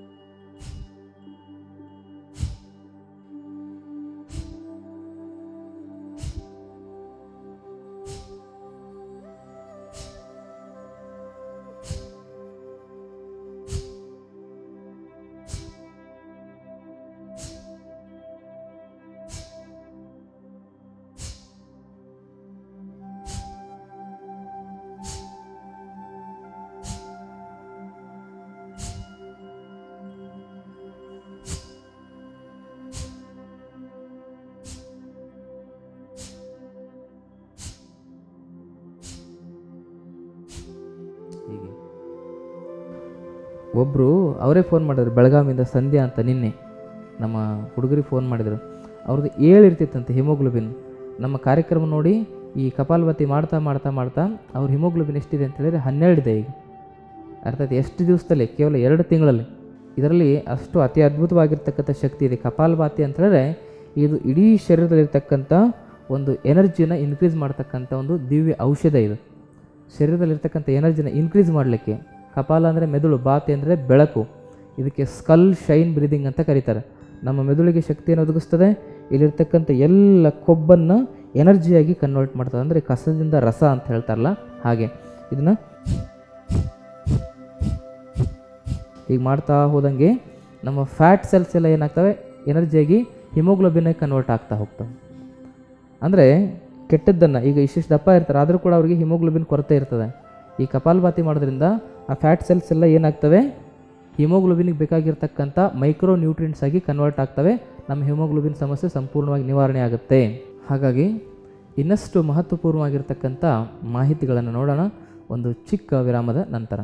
ಹೀಗೆ ಒಬ್ಬರು ಅವರೇ ಫೋನ್ ಮಾಡಿದ್ರು ಬೆಳಗಾವಿಯಿಂದ ಸಂಧ್ಯಾ ಅಂತ ನಿನ್ನೆ ನಮ್ಮ ಹುಡುಗರಿಗೆ ಫೋನ್ ಮಾಡಿದರು ಅವ್ರದ್ದು ಏಳು ಇರ್ತಿತ್ತಂತೆ ಹಿಮೋಗ್ಲೋಬಿನ್ ನಮ್ಮ ಕಾರ್ಯಕ್ರಮ ನೋಡಿ ಈ ಕಪಾಲಭಾತಿ ಮಾಡ್ತಾ ಮಾಡ್ತಾ ಮಾಡ್ತಾ ಅವ್ರ ಹಿಮೋಗ್ಲೋಬಿನ್ ಎಷ್ಟಿದೆ ಅಂತ ಹೇಳಿದ್ರೆ ಹನ್ನೆರಡಿದೆ ಈಗ ಅರ್ಥಾತ್ ಎಷ್ಟು ದಿವಸದಲ್ಲಿ ಕೇವಲ ಎರಡು ತಿಂಗಳಲ್ಲಿ ಇದರಲ್ಲಿ ಅಷ್ಟು ಅತಿ ಅದ್ಭುತವಾಗಿರ್ತಕ್ಕಂಥ ಶಕ್ತಿ ಇದೆ ಕಪಾಲಭಾತಿ ಅಂತ ಹೇಳಿದ್ರೆ ಇದು ಇಡೀ ಶರೀರದಲ್ಲಿರ್ತಕ್ಕಂಥ ಒಂದು ಎನರ್ಜಿನ ಇನ್ಕ್ರೀಸ್ ಮಾಡ್ತಕ್ಕಂಥ ಒಂದು ದಿವ್ಯ ಔಷಧ ಇದು ಶರೀರದಲ್ಲಿರ್ತಕ್ಕಂಥ ಎನರ್ಜಿನ ಇನ್ಕ್ರೀಸ್ ಮಾಡಲಿಕ್ಕೆ ಕಪಾಲ ಅಂದರೆ ಮೆದುಳು ಬಾತಿ ಅಂದರೆ ಬೆಳಕು ಇದಕ್ಕೆ ಸ್ಕಲ್ ಶೈನ್ ಬ್ರೀದಿಂಗ್ ಅಂತ ಕರೀತಾರೆ ನಮ್ಮ ಮೆದುಳಿಗೆ ಶಕ್ತಿಯನ್ನು ಒದಗಿಸ್ತದೆ ಇಲ್ಲಿರ್ತಕ್ಕಂಥ ಎಲ್ಲ ಕೊಬ್ಬನ್ನು ಎನರ್ಜಿಯಾಗಿ ಕನ್ವರ್ಟ್ ಮಾಡ್ತದೆ ಅಂದರೆ ಕಸದಿಂದ ರಸ ಅಂತ ಹೇಳ್ತಾರಲ್ಲ ಹಾಗೆ ಇದನ್ನು ಹೀಗೆ ಮಾಡ್ತಾ ಹೋದಂಗೆ ನಮ್ಮ ಫ್ಯಾಟ್ ಸೆಲ್ಸ್ ಎಲ್ಲ ಏನಾಗ್ತವೆ ಎನರ್ಜಿಯಾಗಿ ಹಿಮೋಗ್ಲೋಬಿನಾಗಿ ಕನ್ವರ್ಟ್ ಆಗ್ತಾ ಹೋಗ್ತವೆ ಅಂದರೆ ಕೆಟ್ಟದ್ದನ್ನು ಈಗ ಇಷ್ಟಿಷ್ಟು ದಪ್ಪ ಇರ್ತಾರೆ ಆದರೂ ಕೂಡ ಅವರಿಗೆ ಹಿಮೋಗ್ಲೋಬಿನ್ ಕೊರತೆ ಇರ್ತದೆ ಈ ಕಪಾಲಭಾತಿ ಮಾಡೋದ್ರಿಂದ ಆ ಫ್ಯಾಟ್ ಸೆಲ್ಸ್ ಎಲ್ಲ ಏನಾಗ್ತವೆ ಹಿಮೋಗ್ಲೋಬಿನ್ಗೆ ಬೇಕಾಗಿರ್ತಕ್ಕಂಥ ಮೈಕ್ರೋ ನ್ಯೂಟ್ರಿಯೆಂಟ್ಸ್ ಆಗಿ ಕನ್ವರ್ಟ್ ಆಗ್ತವೆ ನಮ್ಮ ಹಿಮೋಗ್ಲೋಬಿನ್ ಸಮಸ್ಯೆ ಸಂಪೂರ್ಣವಾಗಿ ನಿವಾರಣೆ ಆಗುತ್ತೆ ಹಾಗಾಗಿ ಇನ್ನಷ್ಟು ಮಹತ್ವಪೂರ್ಣವಾಗಿರ್ತಕ್ಕಂಥ ಮಾಹಿತಿಗಳನ್ನು ನೋಡೋಣ ಒಂದು ಚಿಕ್ಕ ವಿರಾಮದ ನಂತರ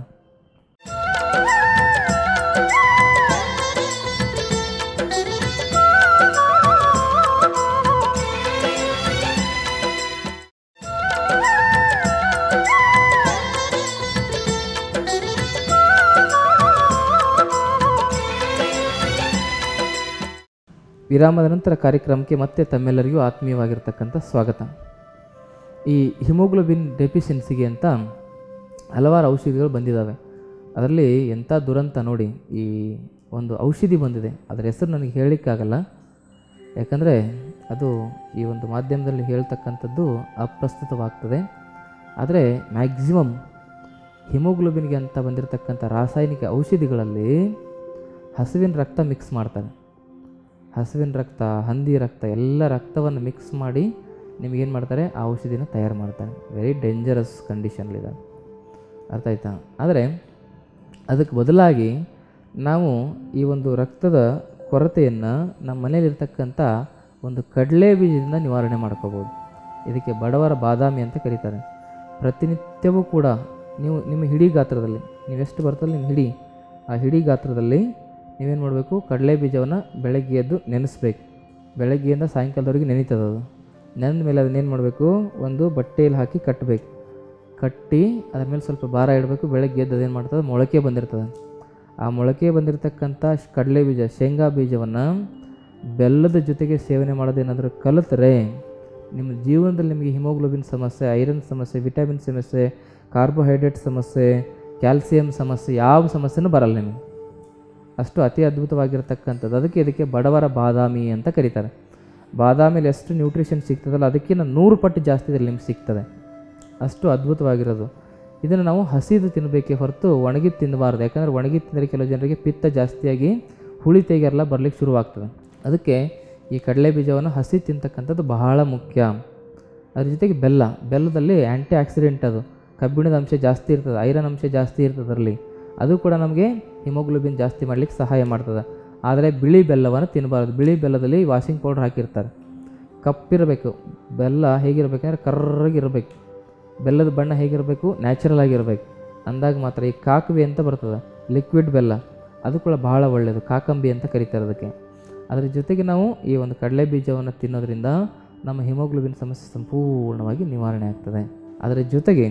ವಿರಾಮದ ನಂತರ ಕಾರ್ಯಕ್ರಮಕ್ಕೆ ಮತ್ತೆ ತಮ್ಮೆಲ್ಲರಿಗೂ ಆತ್ಮೀಯವಾಗಿರ್ತಕ್ಕಂಥ ಸ್ವಾಗತ ಈ ಹಿಮೋಗ್ಲೋಬಿನ್ ಡೆಫಿಷಿಯನ್ಸಿಗೆ ಅಂತ ಹಲವಾರು ಔಷಧಿಗಳು ಬಂದಿದ್ದಾವೆ ಅದರಲ್ಲಿ ಎಂಥ ದುರಂತ ನೋಡಿ ಈ ಒಂದು ಔಷಧಿ ಬಂದಿದೆ ಅದರ ಹೆಸರು ನನಗೆ ಹೇಳಲಿಕ್ಕಾಗಲ್ಲ ಯಾಕಂದರೆ ಅದು ಈ ಒಂದು ಮಾಧ್ಯಮದಲ್ಲಿ ಹೇಳ್ತಕ್ಕಂಥದ್ದು ಅಪ್ರಸ್ತುತವಾಗ್ತದೆ ಆದರೆ ಮ್ಯಾಕ್ಸಿಮಮ್ ಹಿಮೋಗ್ಲೋಬಿನ್ಗೆ ಅಂತ ಬಂದಿರತಕ್ಕಂಥ ರಾಸಾಯನಿಕ ಔಷಧಿಗಳಲ್ಲಿ ಹಸುವಿನ ರಕ್ತ ಮಿಕ್ಸ್ ಮಾಡ್ತಾರೆ ಹಸುವಿನ ರಕ್ತ ಹಂದಿ ರಕ್ತ ಎಲ್ಲ ರಕ್ತವನ್ನು ಮಿಕ್ಸ್ ಮಾಡಿ ನಿಮಗೇನು ಮಾಡ್ತಾರೆ ಆ ಔಷಧಿನ ತಯಾರು ಮಾಡ್ತಾರೆ ವೆರಿ ಡೇಂಜರಸ್ ಕಂಡೀಷನ್ಲಿದೆ ಅರ್ಥ ಆಯ್ತಾ ಆದರೆ ಅದಕ್ಕೆ ಬದಲಾಗಿ ನಾವು ಈ ಒಂದು ರಕ್ತದ ಕೊರತೆಯನ್ನು ನಮ್ಮ ಮನೇಲಿರ್ತಕ್ಕಂಥ ಒಂದು ಕಡಲೆ ಬೀಜದಿಂದ ನಿವಾರಣೆ ಮಾಡ್ಕೋಬೋದು ಇದಕ್ಕೆ ಬಡವರ ಬಾದಾಮಿ ಅಂತ ಕರೀತಾರೆ ಪ್ರತಿನಿತ್ಯವೂ ಕೂಡ ನೀವು ನಿಮ್ಮ ಹಿಡಿ ಗಾತ್ರದಲ್ಲಿ ನೀವೆಷ್ಟು ಬರ್ತಲ್ಲ ನಿಮ್ಮ ಹಿಡಿ ಆ ಹಿಡಿ ಗಾತ್ರದಲ್ಲಿ ನೀವೇನು ಮಾಡಬೇಕು ಕಡಲೆ ಬೀಜವನ್ನು ಬೆಳಗ್ಗೆ ಎದ್ದು ನೆನೆಸ್ಬೇಕು ಬೆಳಗ್ಗೆಯಿಂದ ಸಾಯಂಕಾಲದವರೆಗೆ ನೆನೀತದೆ ಅದು ನೆನೆದ ಮೇಲೆ ಅದನ್ನೇನು ಮಾಡಬೇಕು ಒಂದು ಬಟ್ಟೆಯಲ್ಲಿ ಹಾಕಿ ಕಟ್ಟಬೇಕು ಕಟ್ಟಿ ಅದ್ರ ಮೇಲೆ ಸ್ವಲ್ಪ ಭಾರ ಇಡಬೇಕು ಬೆಳಗ್ಗೆ ಎದ್ದು ಅದೇನು ಮಾಡ್ತದೆ ಮೊಳಕೆ ಬಂದಿರ್ತದೆ ಆ ಮೊಳಕೆ ಬಂದಿರತಕ್ಕಂಥ ಕಡಲೆ ಬೀಜ ಶೇಂಗಾ ಬೀಜವನ್ನು ಬೆಲ್ಲದ ಜೊತೆಗೆ ಸೇವನೆ ಮಾಡೋದೇನಾದರೂ ಕಲಿತರೆ ನಿಮ್ಮ ಜೀವನದಲ್ಲಿ ನಿಮಗೆ ಹಿಮೋಗ್ಲೋಬಿನ್ ಸಮಸ್ಯೆ ಐರನ್ ಸಮಸ್ಯೆ ವಿಟಮಿನ್ ಸಮಸ್ಯೆ ಕಾರ್ಬೋಹೈಡ್ರೇಟ್ ಸಮಸ್ಯೆ ಕ್ಯಾಲ್ಸಿಯಂ ಸಮಸ್ಯೆ ಯಾವ ಸಮಸ್ಯೆನೂ ಬರಲ್ಲ ನಿಮಗೆ ಅಷ್ಟು ಅತಿ ಅದ್ಭುತವಾಗಿರ್ತಕ್ಕಂಥದ್ದು ಅದಕ್ಕೆ ಇದಕ್ಕೆ ಬಡವರ ಬಾದಾಮಿ ಅಂತ ಕರೀತಾರೆ ಬಾದಾಮಿಲಿ ಎಷ್ಟು ನ್ಯೂಟ್ರಿಷನ್ ಸಿಗ್ತದಲ್ಲ ಅದಕ್ಕಿಂತ ನೂರು ಪಟ್ಟು ಜಾಸ್ತಿ ಇದ್ರಲ್ಲಿ ನಿಮ್ಗೆ ಸಿಗ್ತದೆ ಅಷ್ಟು ಅದ್ಭುತವಾಗಿರೋದು ಇದನ್ನು ನಾವು ಹಸಿದು ತಿನ್ನಬೇಕೇ ಹೊರತು ಒಣಗಿದ್ದು ತಿನ್ನಬಾರ್ದು ಯಾಕಂದರೆ ಒಣಗಿದ್ದು ತಿಂದರೆ ಕೆಲವು ಜನರಿಗೆ ಪಿತ್ತ ಜಾಸ್ತಿಯಾಗಿ ಹುಳಿ ತೆಗೆಲ್ಲ ಬರ್ಲಿಕ್ಕೆ ಶುರುವಾಗ್ತದೆ ಅದಕ್ಕೆ ಈ ಕಡಲೆ ಬೀಜವನ್ನು ಹಸಿ ತಿಂತಕ್ಕಂಥದ್ದು ಬಹಳ ಮುಖ್ಯ ಅದ್ರ ಜೊತೆಗೆ ಬೆಲ್ಲ ಬೆಲ್ಲದಲ್ಲಿ ಆ್ಯಂಟಿ ಆಕ್ಸಿಡೆಂಟ್ ಅದು ಕಬ್ಬಿಣದ ಅಂಶ ಜಾಸ್ತಿ ಇರ್ತದೆ ಐರನ್ ಅಂಶ ಜಾಸ್ತಿ ಇರ್ತದೆ ಅದರಲ್ಲಿ ಅದು ಕೂಡ ನಮಗೆ ಹಿಮೋಗ್ಲೋಬಿನ್ ಜಾಸ್ತಿ ಮಾಡಲಿಕ್ಕೆ ಸಹಾಯ ಮಾಡ್ತದೆ ಆದರೆ ಬಿಳಿ ಬೆಲ್ಲವನ್ನು ತಿನ್ನಬಾರ್ದು ಬಿಳಿ ಬೆಲ್ಲದಲ್ಲಿ ವಾಷಿಂಗ್ ಪೌಡ್ರ್ ಹಾಕಿರ್ತಾರೆ ಕಪ್ಪಿರಬೇಕು ಬೆಲ್ಲ ಹೇಗಿರಬೇಕಂದ್ರೆ ಕರ್ರಗಿರಬೇಕು ಬೆಲ್ಲದ ಬಣ್ಣ ಹೇಗಿರಬೇಕು ನ್ಯಾಚುರಲ್ ಆಗಿರಬೇಕು ಅಂದಾಗ ಮಾತ್ರ ಈ ಕಾಕುವಿ ಅಂತ ಬರ್ತದೆ ಲಿಕ್ವಿಡ್ ಬೆಲ್ಲ ಅದು ಕೂಡ ಬಹಳ ಒಳ್ಳೆಯದು ಕಾಕಂಬಿ ಅಂತ ಕರೀತಾರೆ ಅದಕ್ಕೆ ಅದರ ಜೊತೆಗೆ ನಾವು ಈ ಒಂದು ಕಡಲೆ ಬೀಜವನ್ನು ತಿನ್ನೋದ್ರಿಂದ ನಮ್ಮ ಹಿಮೋಗ್ಲೋಬಿನ್ ಸಮಸ್ಯೆ ಸಂಪೂರ್ಣವಾಗಿ ನಿವಾರಣೆ ಆಗ್ತದೆ ಅದರ ಜೊತೆಗೆ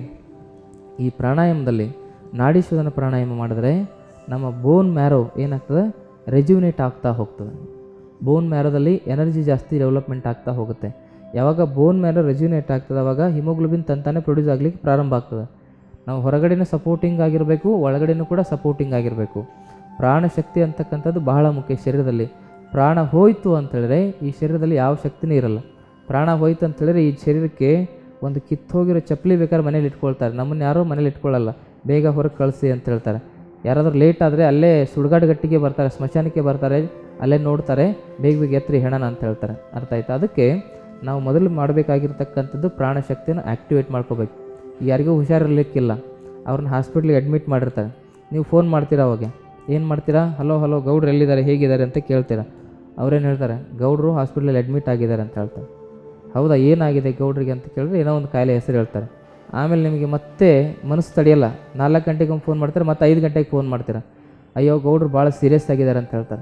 ಈ ಪ್ರಾಣಾಯಾಮದಲ್ಲಿ ನಾಡಿ ಶೋಧನ ಪ್ರಾಣಾಯಾಮ ಮಾಡಿದ್ರೆ ನಮ್ಮ ಬೋನ್ ಮ್ಯಾರೋ ಏನಾಗ್ತದೆ ರೆಜ್ಯುನೇಟ್ ಆಗ್ತಾ ಹೋಗ್ತದೆ ಬೋನ್ ಮ್ಯಾರೋದಲ್ಲಿ ಎನರ್ಜಿ ಜಾಸ್ತಿ ಡೆವಲಪ್ಮೆಂಟ್ ಆಗ್ತಾ ಹೋಗುತ್ತೆ ಯಾವಾಗ ಬೋನ್ ಮ್ಯಾರೋ ರೆಜ್ಯುನೇಟ್ ಆಗ್ತದೆ ಅವಾಗ ಹಿಮೋಗ್ಲೋಬಿನ್ ತಂತಾನೆ ಪ್ರೊಡ್ಯೂಸ್ ಆಗಲಿಕ್ಕೆ ಪ್ರಾರಂಭ ಆಗ್ತದೆ ನಾವು ಹೊರಗಡೆನೂ ಸಪೋರ್ಟಿಂಗ್ ಆಗಿರಬೇಕು ಒಳಗಡೆನೂ ಕೂಡ ಸಪೋರ್ಟಿಂಗ್ ಆಗಿರಬೇಕು ಪ್ರಾಣಶಕ್ತಿ ಅಂತಕ್ಕಂಥದ್ದು ಬಹಳ ಮುಖ್ಯ ಶರೀರದಲ್ಲಿ ಪ್ರಾಣ ಹೋಯಿತು ಅಂತೇಳಿದ್ರೆ ಈ ಶರೀರದಲ್ಲಿ ಯಾವ ಶಕ್ತಿನೇ ಇರಲ್ಲ ಪ್ರಾಣ ಹೋಯ್ತು ಅಂತೇಳಿದ್ರೆ ಈ ಶರೀರಕ್ಕೆ ಒಂದು ಕಿತ್ತೋಗಿರೋ ಚಪ್ಪಲಿ ಬೇಕಾದ್ರೆ ಮನೇಲಿ ಇಟ್ಕೊಳ್ತಾರೆ ನಮ್ಮನ್ನು ಯಾರೂ ಮನೇಲಿ ಇಟ್ಕೊಳ್ಳಲ್ಲ ಬೇಗ ಹೊರಗೆ ಕಳಿಸಿ ಅಂತ ಹೇಳ್ತಾರೆ ಯಾರಾದರೂ ಲೇಟ್ ಆದರೆ ಅಲ್ಲೇ ಸುಡುಗಾಡು ಗಟ್ಟಿಗೆ ಬರ್ತಾರೆ ಸ್ಮಶಾನಕ್ಕೆ ಬರ್ತಾರೆ ಅಲ್ಲೇ ನೋಡ್ತಾರೆ ಬೇಗ ಬೇಗ ಎತ್ತರಿ ಹೆಣನ ಅಂತ ಹೇಳ್ತಾರೆ ಅರ್ಥ ಆಯ್ತಾ ಅದಕ್ಕೆ ನಾವು ಮೊದಲು ಮಾಡಬೇಕಾಗಿರ್ತಕ್ಕಂಥದ್ದು ಪ್ರಾಣಶಕ್ತಿಯನ್ನು ಆ್ಯಕ್ಟಿವೇಟ್ ಮಾಡ್ಕೋಬೇಕು ಯಾರಿಗೂ ಹುಷಾರಿರ್ಲಿಕ್ಕಿಲ್ಲ ಅವ್ರನ್ನ ಹಾಸ್ಪಿಟ್ಲಿಗೆ ಅಡ್ಮಿಟ್ ಮಾಡಿರ್ತಾರೆ ನೀವು ಫೋನ್ ಮಾಡ್ತೀರಾ ಅವಾಗ ಏನು ಮಾಡ್ತೀರಾ ಹಲೋ ಹಲೋ ಗೌಡ್ರು ಎಲ್ಲಿದ್ದಾರೆ ಹೇಗಿದ್ದಾರೆ ಅಂತ ಕೇಳ್ತೀರಾ ಅವ್ರೇನು ಹೇಳ್ತಾರೆ ಗೌಡ್ರು ಹಾಸ್ಪಿಟ್ಲಲ್ಲಿ ಅಡ್ಮಿಟ್ ಆಗಿದ್ದಾರೆ ಅಂತ ಹೇಳ್ತಾರೆ ಹೌದಾ ಏನಾಗಿದೆ ಗೌಡ್ರಿಗೆ ಅಂತ ಕೇಳಿದ್ರೆ ಏನೋ ಒಂದು ಕಾಯಿಲೆ ಹೆಸರು ಹೇಳ್ತಾರೆ ಆಮೇಲೆ ನಿಮಗೆ ಮತ್ತೆ ಮನಸ್ಸು ತಡೆಯಲ್ಲ ನಾಲ್ಕು ಗಂಟೆಗೆ ಒಂದು ಫೋನ್ ಮಾಡ್ತಾರೆ ಮತ್ತೆ ಐದು ಗಂಟೆಗೆ ಫೋನ್ ಮಾಡ್ತೀರಾ ಅಯ್ಯೋ ಗೌಡ್ರು ಭಾಳ ಸೀರಿಯಸ್ ಆಗಿದ್ದಾರೆ ಅಂತ ಹೇಳ್ತಾರೆ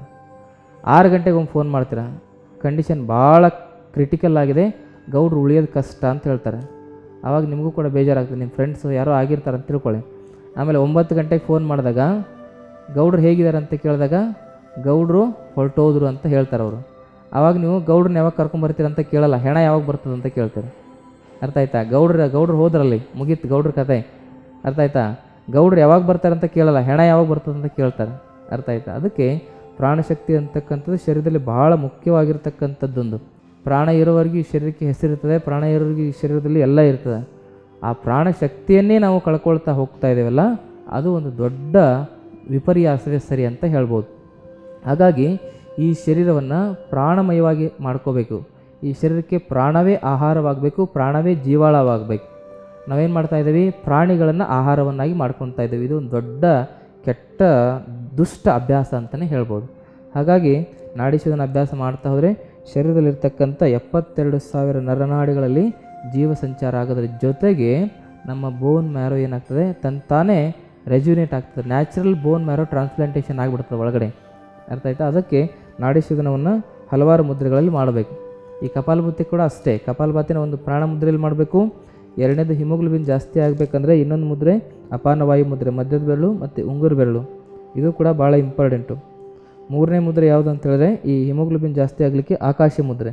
ಆರು ಗಂಟೆಗೆ ಒಂದು ಫೋನ್ ಮಾಡ್ತೀರಾ ಕಂಡೀಷನ್ ಭಾಳ ಕ್ರಿಟಿಕಲ್ ಆಗಿದೆ ಗೌಡ್ರು ಉಳಿಯೋದು ಕಷ್ಟ ಅಂತ ಹೇಳ್ತಾರೆ ಆವಾಗ ನಿಮಗೂ ಕೂಡ ಬೇಜಾರಾಗ್ತದೆ ನಿಮ್ಮ ಫ್ರೆಂಡ್ಸು ಯಾರೋ ಆಗಿರ್ತಾರೆ ಅಂತ ತಿಳ್ಕೊಳ್ಳಿ ಆಮೇಲೆ ಒಂಬತ್ತು ಗಂಟೆಗೆ ಫೋನ್ ಮಾಡಿದಾಗ ಗೌಡ್ರು ಹೇಗಿದ್ದಾರೆ ಅಂತ ಕೇಳಿದಾಗ ಗೌಡ್ರು ಹೊರಟೋದ್ರು ಅಂತ ಹೇಳ್ತಾರೆ ಅವರು ಆವಾಗ ನೀವು ಗೌಡ್ರನ್ನ ಯಾವಾಗ ಕರ್ಕೊಂಬರ್ತೀರ ಅಂತ ಕೇಳಲ್ಲ ಹೆಣ ಯಾವಾಗ ಬರ್ತದೆ ಅಂತ ಕೇಳ್ತೀರ ಅರ್ಥ ಆಯ್ತಾ ಗೌಡ್ರ ಗೌಡ್ರು ಹೋದ್ರಲ್ಲಿ ಮುಗೀತು ಗೌಡ್ರ ಕತೆ ಅರ್ಥ ಆಯ್ತಾ ಗೌಡ್ರು ಯಾವಾಗ ಬರ್ತಾರೆ ಅಂತ ಕೇಳಲ್ಲ ಹೆಣ ಯಾವಾಗ ಬರ್ತದೆ ಅಂತ ಕೇಳ್ತಾರೆ ಅರ್ಥ ಆಯ್ತಾ ಅದಕ್ಕೆ ಪ್ರಾಣಶಕ್ತಿ ಅಂತಕ್ಕಂಥದ್ದು ಶರೀರದಲ್ಲಿ ಬಹಳ ಮುಖ್ಯವಾಗಿರ್ತಕ್ಕಂಥದ್ದೊಂದು ಪ್ರಾಣ ಇರೋವರೆಗೂ ಈ ಶರೀರಕ್ಕೆ ಹೆಸರಿರ್ತದೆ ಪ್ರಾಣ ಇರೋವರೆಗೂ ಈ ಶರೀರದಲ್ಲಿ ಎಲ್ಲ ಇರ್ತದೆ ಆ ಪ್ರಾಣಶಕ್ತಿಯನ್ನೇ ನಾವು ಕಳ್ಕೊಳ್ತಾ ಹೋಗ್ತಾ ಇದ್ದೇವಲ್ಲ ಅದು ಒಂದು ದೊಡ್ಡ ವಿಪರ್ಯಾಸವೇ ಸರಿ ಅಂತ ಹೇಳ್ಬೋದು ಹಾಗಾಗಿ ಈ ಶರೀರವನ್ನು ಪ್ರಾಣಮಯವಾಗಿ ಮಾಡ್ಕೋಬೇಕು ಈ ಶರೀರಕ್ಕೆ ಪ್ರಾಣವೇ ಆಹಾರವಾಗಬೇಕು ಪ್ರಾಣವೇ ಜೀವಾಳವಾಗಬೇಕು ನಾವೇನು ಮಾಡ್ತಾ ಇದ್ದೀವಿ ಪ್ರಾಣಿಗಳನ್ನು ಆಹಾರವನ್ನಾಗಿ ಮಾಡ್ಕೊತಾ ಇದ್ದೀವಿ ಇದು ಒಂದು ದೊಡ್ಡ ಕೆಟ್ಟ ದುಷ್ಟ ಅಭ್ಯಾಸ ಅಂತಲೇ ಹೇಳ್ಬೋದು ಹಾಗಾಗಿ ನಾಡಿ ಶೋಧನ ಅಭ್ಯಾಸ ಮಾಡ್ತಾ ಹೋದರೆ ಶರೀರದಲ್ಲಿರ್ತಕ್ಕಂಥ ಎಪ್ಪತ್ತೆರಡು ಸಾವಿರ ನರನಾಡಿಗಳಲ್ಲಿ ಜೀವ ಸಂಚಾರ ಆಗೋದ್ರ ಜೊತೆಗೆ ನಮ್ಮ ಬೋನ್ ಮ್ಯಾರೋ ಏನಾಗ್ತದೆ ತಂತಾನೇ ರೆಜ್ಯುನೇಟ್ ಆಗ್ತದೆ ನ್ಯಾಚುರಲ್ ಬೋನ್ ಮ್ಯಾರೋ ಟ್ರಾನ್ಸ್ಪ್ಲಾಂಟೇಷನ್ ಆಗಿಬಿಡ್ತದೆ ಒಳಗಡೆ ಅರ್ಥ ಆಯ್ತಾ ಅದಕ್ಕೆ ನಾಡಿ ಶೋಧನವನ್ನು ಹಲವಾರು ಮುದ್ರೆಗಳಲ್ಲಿ ಮಾಡಬೇಕು ಈ ಕಪಾಲಭಾತಿ ಕೂಡ ಅಷ್ಟೇ ಕಪಾಲಭಾತಿನ ಒಂದು ಪ್ರಾಣ ಮುದ್ರೆಯಲ್ಲಿ ಮಾಡಬೇಕು ಎರಡನೇದು ಹಿಮೋಗ್ಲೋಬಿನ್ ಜಾಸ್ತಿ ಆಗಬೇಕಂದ್ರೆ ಇನ್ನೊಂದು ಮುದ್ರೆ ಅಪಾನ ವಾಯು ಮುದ್ರೆ ಮಧ್ಯದ ಬೆರಳು ಮತ್ತು ಉಂಗುರು ಬೆರಳು ಇದು ಕೂಡ ಭಾಳ ಇಂಪಾರ್ಟೆಂಟು ಮೂರನೇ ಮುದ್ರೆ ಯಾವುದು ಅಂತ ಹೇಳಿದ್ರೆ ಈ ಹಿಮೋಗ್ಲೋಬಿನ್ ಜಾಸ್ತಿ ಆಗಲಿಕ್ಕೆ ಆಕಾಶ ಮುದ್ರೆ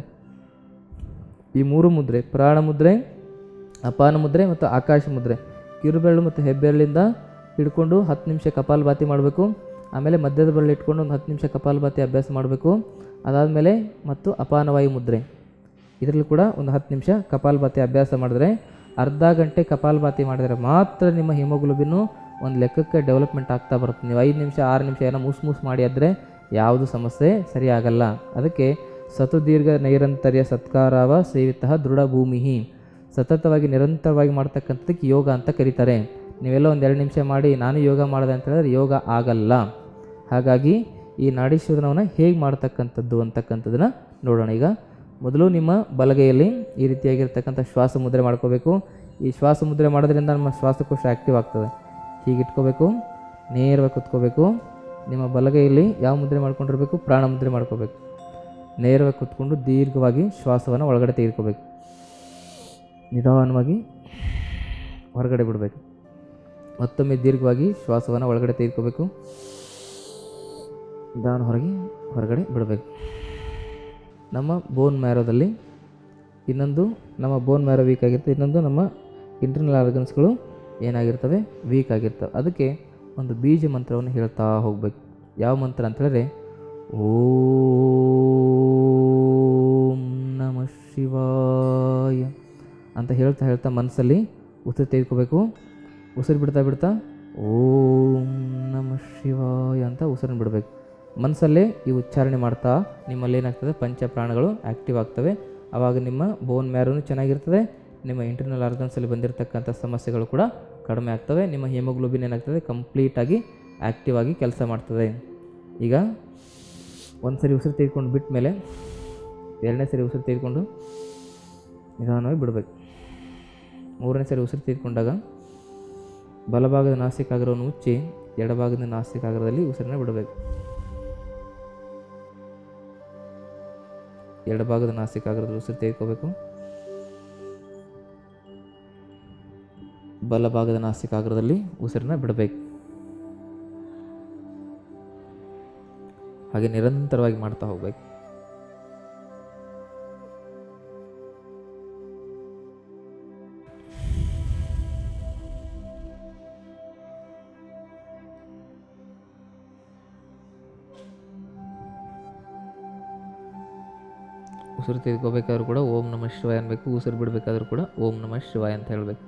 ಈ ಮೂರು ಮುದ್ರೆ ಪ್ರಾಣ ಮುದ್ರೆ ಅಪಾನ ಮುದ್ರೆ ಮತ್ತು ಆಕಾಶ ಮುದ್ರೆ ಕಿರುಬೆರಳು ಮತ್ತು ಹೆಬ್ಬೆರಳಿಂದ ಹಿಡ್ಕೊಂಡು ಹತ್ತು ನಿಮಿಷ ಕಪಾಲಭಾತಿ ಮಾಡಬೇಕು ಆಮೇಲೆ ಮಧ್ಯದ ಬೆರಳು ಇಟ್ಕೊಂಡು ಒಂದು ಹತ್ತು ನಿಮಿಷ ಕಪಾಲಭಾತಿ ಅಭ್ಯಾಸ ಮಾಡಬೇಕು ಅದಾದಮೇಲೆ ಮತ್ತು ಅಪಾನವಾಯು ಮುದ್ರೆ ಇದರಲ್ಲಿ ಕೂಡ ಒಂದು ಹತ್ತು ನಿಮಿಷ ಕಪಾಲಭಾತಿ ಅಭ್ಯಾಸ ಮಾಡಿದ್ರೆ ಅರ್ಧ ಗಂಟೆ ಕಪಾಲಭಾತಿ ಮಾಡಿದರೆ ಮಾತ್ರ ನಿಮ್ಮ ಹಿಮೋಗ್ಲೋಬಿನ್ನು ಒಂದು ಲೆಕ್ಕಕ್ಕೆ ಡೆವಲಪ್ಮೆಂಟ್ ಆಗ್ತಾ ಬರುತ್ತೆ ನೀವು ಐದು ನಿಮಿಷ ಆರು ನಿಮಿಷ ಏನೋ ಮೂಸು ಮೂಸು ಮಾಡಿ ಆದರೆ ಯಾವುದು ಸಮಸ್ಯೆ ಸರಿಯಾಗಲ್ಲ ಅದಕ್ಕೆ ಸತು ದೀರ್ಘ ನೈರಂತರ್ಯ ಸತ್ಕಾರವ ಸೇವಿತ ದೃಢ ಭೂಮಿ ಸತತವಾಗಿ ನಿರಂತರವಾಗಿ ಮಾಡ್ತಕ್ಕಂಥದ್ದಕ್ಕೆ ಯೋಗ ಅಂತ ಕರೀತಾರೆ ನೀವೆಲ್ಲ ಒಂದು ಎರಡು ನಿಮಿಷ ಮಾಡಿ ನಾನು ಯೋಗ ಮಾಡಿದೆ ಅಂತ ಹೇಳಿದ್ರೆ ಯೋಗ ಆಗಲ್ಲ ಹಾಗಾಗಿ ಈ ನಾಡಿ ಶೋಧನವನ್ನು ಹೇಗೆ ಮಾಡ್ತಕ್ಕಂಥದ್ದು ಅಂತಕ್ಕಂಥದ್ದನ್ನು ನೋಡೋಣ ಈಗ ಮೊದಲು ನಿಮ್ಮ ಬಲಗೈಯಲ್ಲಿ ಈ ರೀತಿಯಾಗಿರ್ತಕ್ಕಂಥ ಶ್ವಾಸ ಮುದ್ರೆ ಮಾಡ್ಕೋಬೇಕು ಈ ಶ್ವಾಸ ಮುದ್ರೆ ಮಾಡೋದ್ರಿಂದ ನಮ್ಮ ಶ್ವಾಸಕೋಶ ಆ್ಯಕ್ಟಿವ್ ಆಗ್ತದೆ ಹೀಗೆ ಇಟ್ಕೋಬೇಕು ನೇರವಾಗಿ ಕುತ್ಕೋಬೇಕು ನಿಮ್ಮ ಬಲಗೈಯಲ್ಲಿ ಯಾವ ಮುದ್ರೆ ಮಾಡ್ಕೊಂಡಿರ್ಬೇಕು ಪ್ರಾಣ ಮುದ್ರೆ ಮಾಡ್ಕೋಬೇಕು ನೇರವಾಗಿ ಕುತ್ಕೊಂಡು ದೀರ್ಘವಾಗಿ ಶ್ವಾಸವನ್ನು ಒಳಗಡೆ ತೆಗೆದುಕೋಬೇಕು ನಿಧಾನವಾಗಿ ಹೊರಗಡೆ ಬಿಡಬೇಕು ಮತ್ತೊಮ್ಮೆ ದೀರ್ಘವಾಗಿ ಶ್ವಾಸವನ್ನು ಒಳಗಡೆ ತೆಗೆದುಕೋಬೇಕು ನಿಧಾನ ಹೊರಗೆ ಹೊರಗಡೆ ಬಿಡಬೇಕು ನಮ್ಮ ಬೋನ್ ಮ್ಯಾರೋದಲ್ಲಿ ಇನ್ನೊಂದು ನಮ್ಮ ಬೋನ್ ಮ್ಯಾರೋ ವೀಕ್ ಆಗಿರ್ತದೆ ಇನ್ನೊಂದು ನಮ್ಮ ಇಂಟರ್ನಲ್ ಆರ್ಗನ್ಸ್ಗಳು ಏನಾಗಿರ್ತವೆ ವೀಕ್ ಆಗಿರ್ತವೆ ಅದಕ್ಕೆ ಒಂದು ಬೀಜ ಮಂತ್ರವನ್ನು ಹೇಳ್ತಾ ಹೋಗ್ಬೇಕು ಯಾವ ಮಂತ್ರ ಅಂತ ಹೇಳಿದ್ರೆ ಓಂ ನಮಃ ಶಿವಾಯ ಅಂತ ಹೇಳ್ತಾ ಹೇಳ್ತಾ ಮನಸ್ಸಲ್ಲಿ ಉಸಿರು ತೆಗೆದುಕೋಬೇಕು ಉಸಿರು ಬಿಡ್ತಾ ಬಿಡ್ತಾ ಓಂ ನಮಃ ಶಿವಾಯ ಅಂತ ಉಸಿರನ್ನು ಬಿಡಬೇಕು ಮನಸ್ಸಲ್ಲೇ ಈ ಉಚ್ಚಾರಣೆ ಮಾಡ್ತಾ ನಿಮ್ಮಲ್ಲಿ ಏನಾಗ್ತದೆ ಪಂಚ ಪ್ರಾಣಗಳು ಆ್ಯಕ್ಟಿವ್ ಆಗ್ತವೆ ಆವಾಗ ನಿಮ್ಮ ಬೋನ್ ಮ್ಯಾರೂ ಚೆನ್ನಾಗಿರ್ತದೆ ನಿಮ್ಮ ಇಂಟರ್ನಲ್ ಆರ್ಗನ್ಸಲ್ಲಿ ಬಂದಿರತಕ್ಕಂಥ ಸಮಸ್ಯೆಗಳು ಕೂಡ ಕಡಿಮೆ ಆಗ್ತವೆ ನಿಮ್ಮ ಹಿಮೋಗ್ಲೋಬಿನ್ ಏನಾಗ್ತದೆ ಕಂಪ್ಲೀಟಾಗಿ ಆ್ಯಕ್ಟಿವ್ ಆಗಿ ಕೆಲಸ ಮಾಡ್ತದೆ ಈಗ ಒಂದು ಸರಿ ಉಸಿರು ತೆಗೆದುಕೊಂಡು ಬಿಟ್ಟ ಮೇಲೆ ಎರಡನೇ ಸರಿ ಉಸಿರು ತೆಗೆದುಕೊಂಡು ನಿಧಾನವಾಗಿ ಬಿಡಬೇಕು ಮೂರನೇ ಸರಿ ಉಸಿರು ತೆಗೆದುಕೊಂಡಾಗ ಬಲಭಾಗದ ನಾಸಿಕಾಗ್ರವನ್ನು ಮುಚ್ಚಿ ಎಡಭಾಗದ ನಾಸಿಕಾಗ್ರದಲ್ಲಿ ಉಸಿರನ್ನ ಬಿಡಬೇಕು ಎಡಭಾಗದ ನಾಸಿಕಾಗ್ರದಲ್ಲಿ ಉಸಿರು ತೆಗೆದುಕೋಬೇಕು ಬಲಭಾಗದ ನಾಸಿಕಾಗ್ರದಲ್ಲಿ ಉಸಿರನ್ನ ಬಿಡಬೇಕು ಹಾಗೆ ನಿರಂತರವಾಗಿ ಮಾಡ್ತಾ ಹೋಗ್ಬೇಕು ಉಸಿರು ತೆಗೆದುಕೋಬೇಕಾದ್ರೂ ಕೂಡ ಓಂ ನಮಃ ಶಿವಾಯ ಅನ್ಬೇಕು ಉಸಿರು ಬಿಡಬೇಕಾದ್ರೂ ಕೂಡ ಓಂ ನಮಃ ಶಿವಾಯ ಅಂತ ಹೇಳಬೇಕು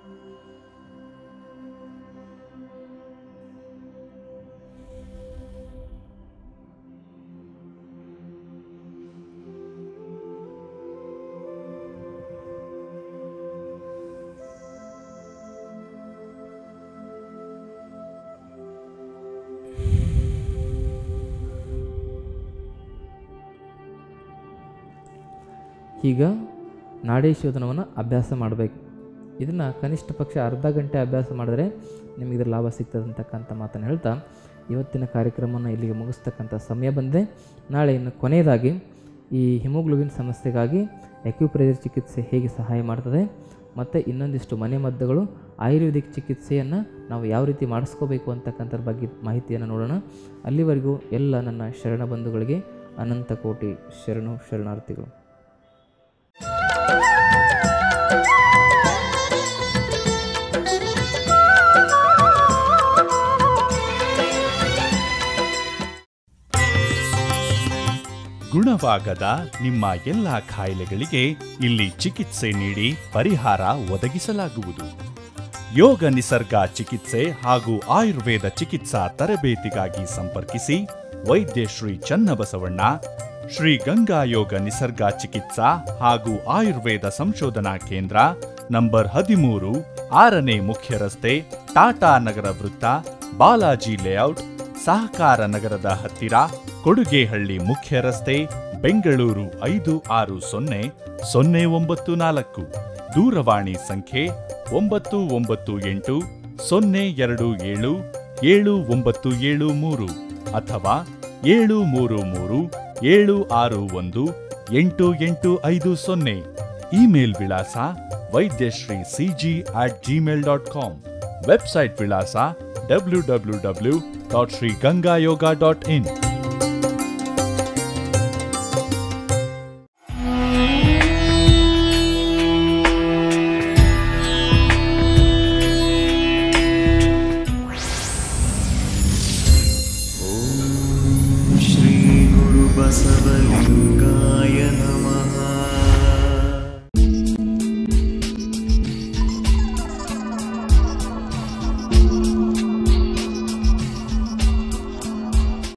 ಈಗ ನಾಡಿ ಶೋಧನವನ್ನು ಅಭ್ಯಾಸ ಮಾಡಬೇಕು ಇದನ್ನು ಕನಿಷ್ಠ ಪಕ್ಷ ಅರ್ಧ ಗಂಟೆ ಅಭ್ಯಾಸ ಮಾಡಿದ್ರೆ ನಿಮಗೆ ಇದರ ಲಾಭ ಸಿಗ್ತದೆ ಅಂತಕ್ಕಂಥ ಮಾತನ್ನು ಹೇಳ್ತಾ ಇವತ್ತಿನ ಕಾರ್ಯಕ್ರಮವನ್ನು ಇಲ್ಲಿಗೆ ಮುಗಿಸ್ತಕ್ಕಂಥ ಸಮಯ ಬಂದಿದೆ ನಾಳೆ ಇನ್ನು ಕೊನೆಯದಾಗಿ ಈ ಹಿಮೋಗ್ಲೋಬಿನ್ ಸಮಸ್ಯೆಗಾಗಿ ಅಕ್ಯುಪ್ರೆಷರ್ ಚಿಕಿತ್ಸೆ ಹೇಗೆ ಸಹಾಯ ಮಾಡ್ತದೆ ಮತ್ತು ಇನ್ನೊಂದಿಷ್ಟು ಮನೆಮದ್ದುಗಳು ಆಯುರ್ವೇದಿಕ್ ಚಿಕಿತ್ಸೆಯನ್ನು ನಾವು ಯಾವ ರೀತಿ ಮಾಡಿಸ್ಕೋಬೇಕು ಅಂತಕ್ಕಂಥದ್ರ ಬಗ್ಗೆ ಮಾಹಿತಿಯನ್ನು ನೋಡೋಣ ಅಲ್ಲಿವರೆಗೂ ಎಲ್ಲ ನನ್ನ ಶರಣ ಬಂಧುಗಳಿಗೆ ಅನಂತ ಕೋಟಿ ಶರಣು ಶರಣಾರ್ಥಿಗಳು ಗುಣವಾಗದ ನಿಮ್ಮ ಎಲ್ಲ ಕಾಯಿಲೆಗಳಿಗೆ ಇಲ್ಲಿ ಚಿಕಿತ್ಸೆ ನೀಡಿ ಪರಿಹಾರ ಒದಗಿಸಲಾಗುವುದು ಯೋಗ ನಿಸರ್ಗ ಚಿಕಿತ್ಸೆ ಹಾಗೂ ಆಯುರ್ವೇದ ಚಿಕಿತ್ಸಾ ತರಬೇತಿಗಾಗಿ ಸಂಪರ್ಕಿಸಿ ವೈದ್ಯ ಶ್ರೀ ಚನ್ನಬಸವಣ್ಣ ಶ್ರೀ ಗಂಗಾ ಯೋಗ ನಿಸರ್ಗ ಚಿಕಿತ್ಸಾ ಹಾಗೂ ಆಯುರ್ವೇದ ಸಂಶೋಧನಾ ಕೇಂದ್ರ ನಂಬರ್ ಹದಿಮೂರು ಆರನೇ ಮುಖ್ಯ ರಸ್ತೆ ಟಾಟಾ ನಗರ ವೃತ್ತ ಬಾಲಾಜಿ ಲೇಔಟ್ ಸಹಕಾರ ನಗರದ ಹತ್ತಿರ ಕೊಡುಗೆಹಳ್ಳಿ ಮುಖ್ಯ ರಸ್ತೆ ಬೆಂಗಳೂರು ಐದು ಆರು ಸೊನ್ನೆ ಸೊನ್ನೆ ಒಂಬತ್ತು ನಾಲ್ಕು ದೂರವಾಣಿ ಸಂಖ್ಯೆ ಒಂಬತ್ತು ಒಂಬತ್ತು ಎಂಟು ಸೊನ್ನೆ ಎರಡು ಏಳು ಏಳು ಒಂಬತ್ತು ಏಳು ಮೂರು ಅಥವಾ ಏಳು ಮೂರು ಮೂರು ಏಳು ಆರು ಒಂದು ಎಂಟು ಎಂಟು ಐದು ಸೊನ್ನೆ ಇಮೇಲ್ ವಿಳಾಸ Vaidyashri CG at Gmail dot com website ವಿಳಾಸ W W W dot Shri Ganga Yoga dot ಇನ್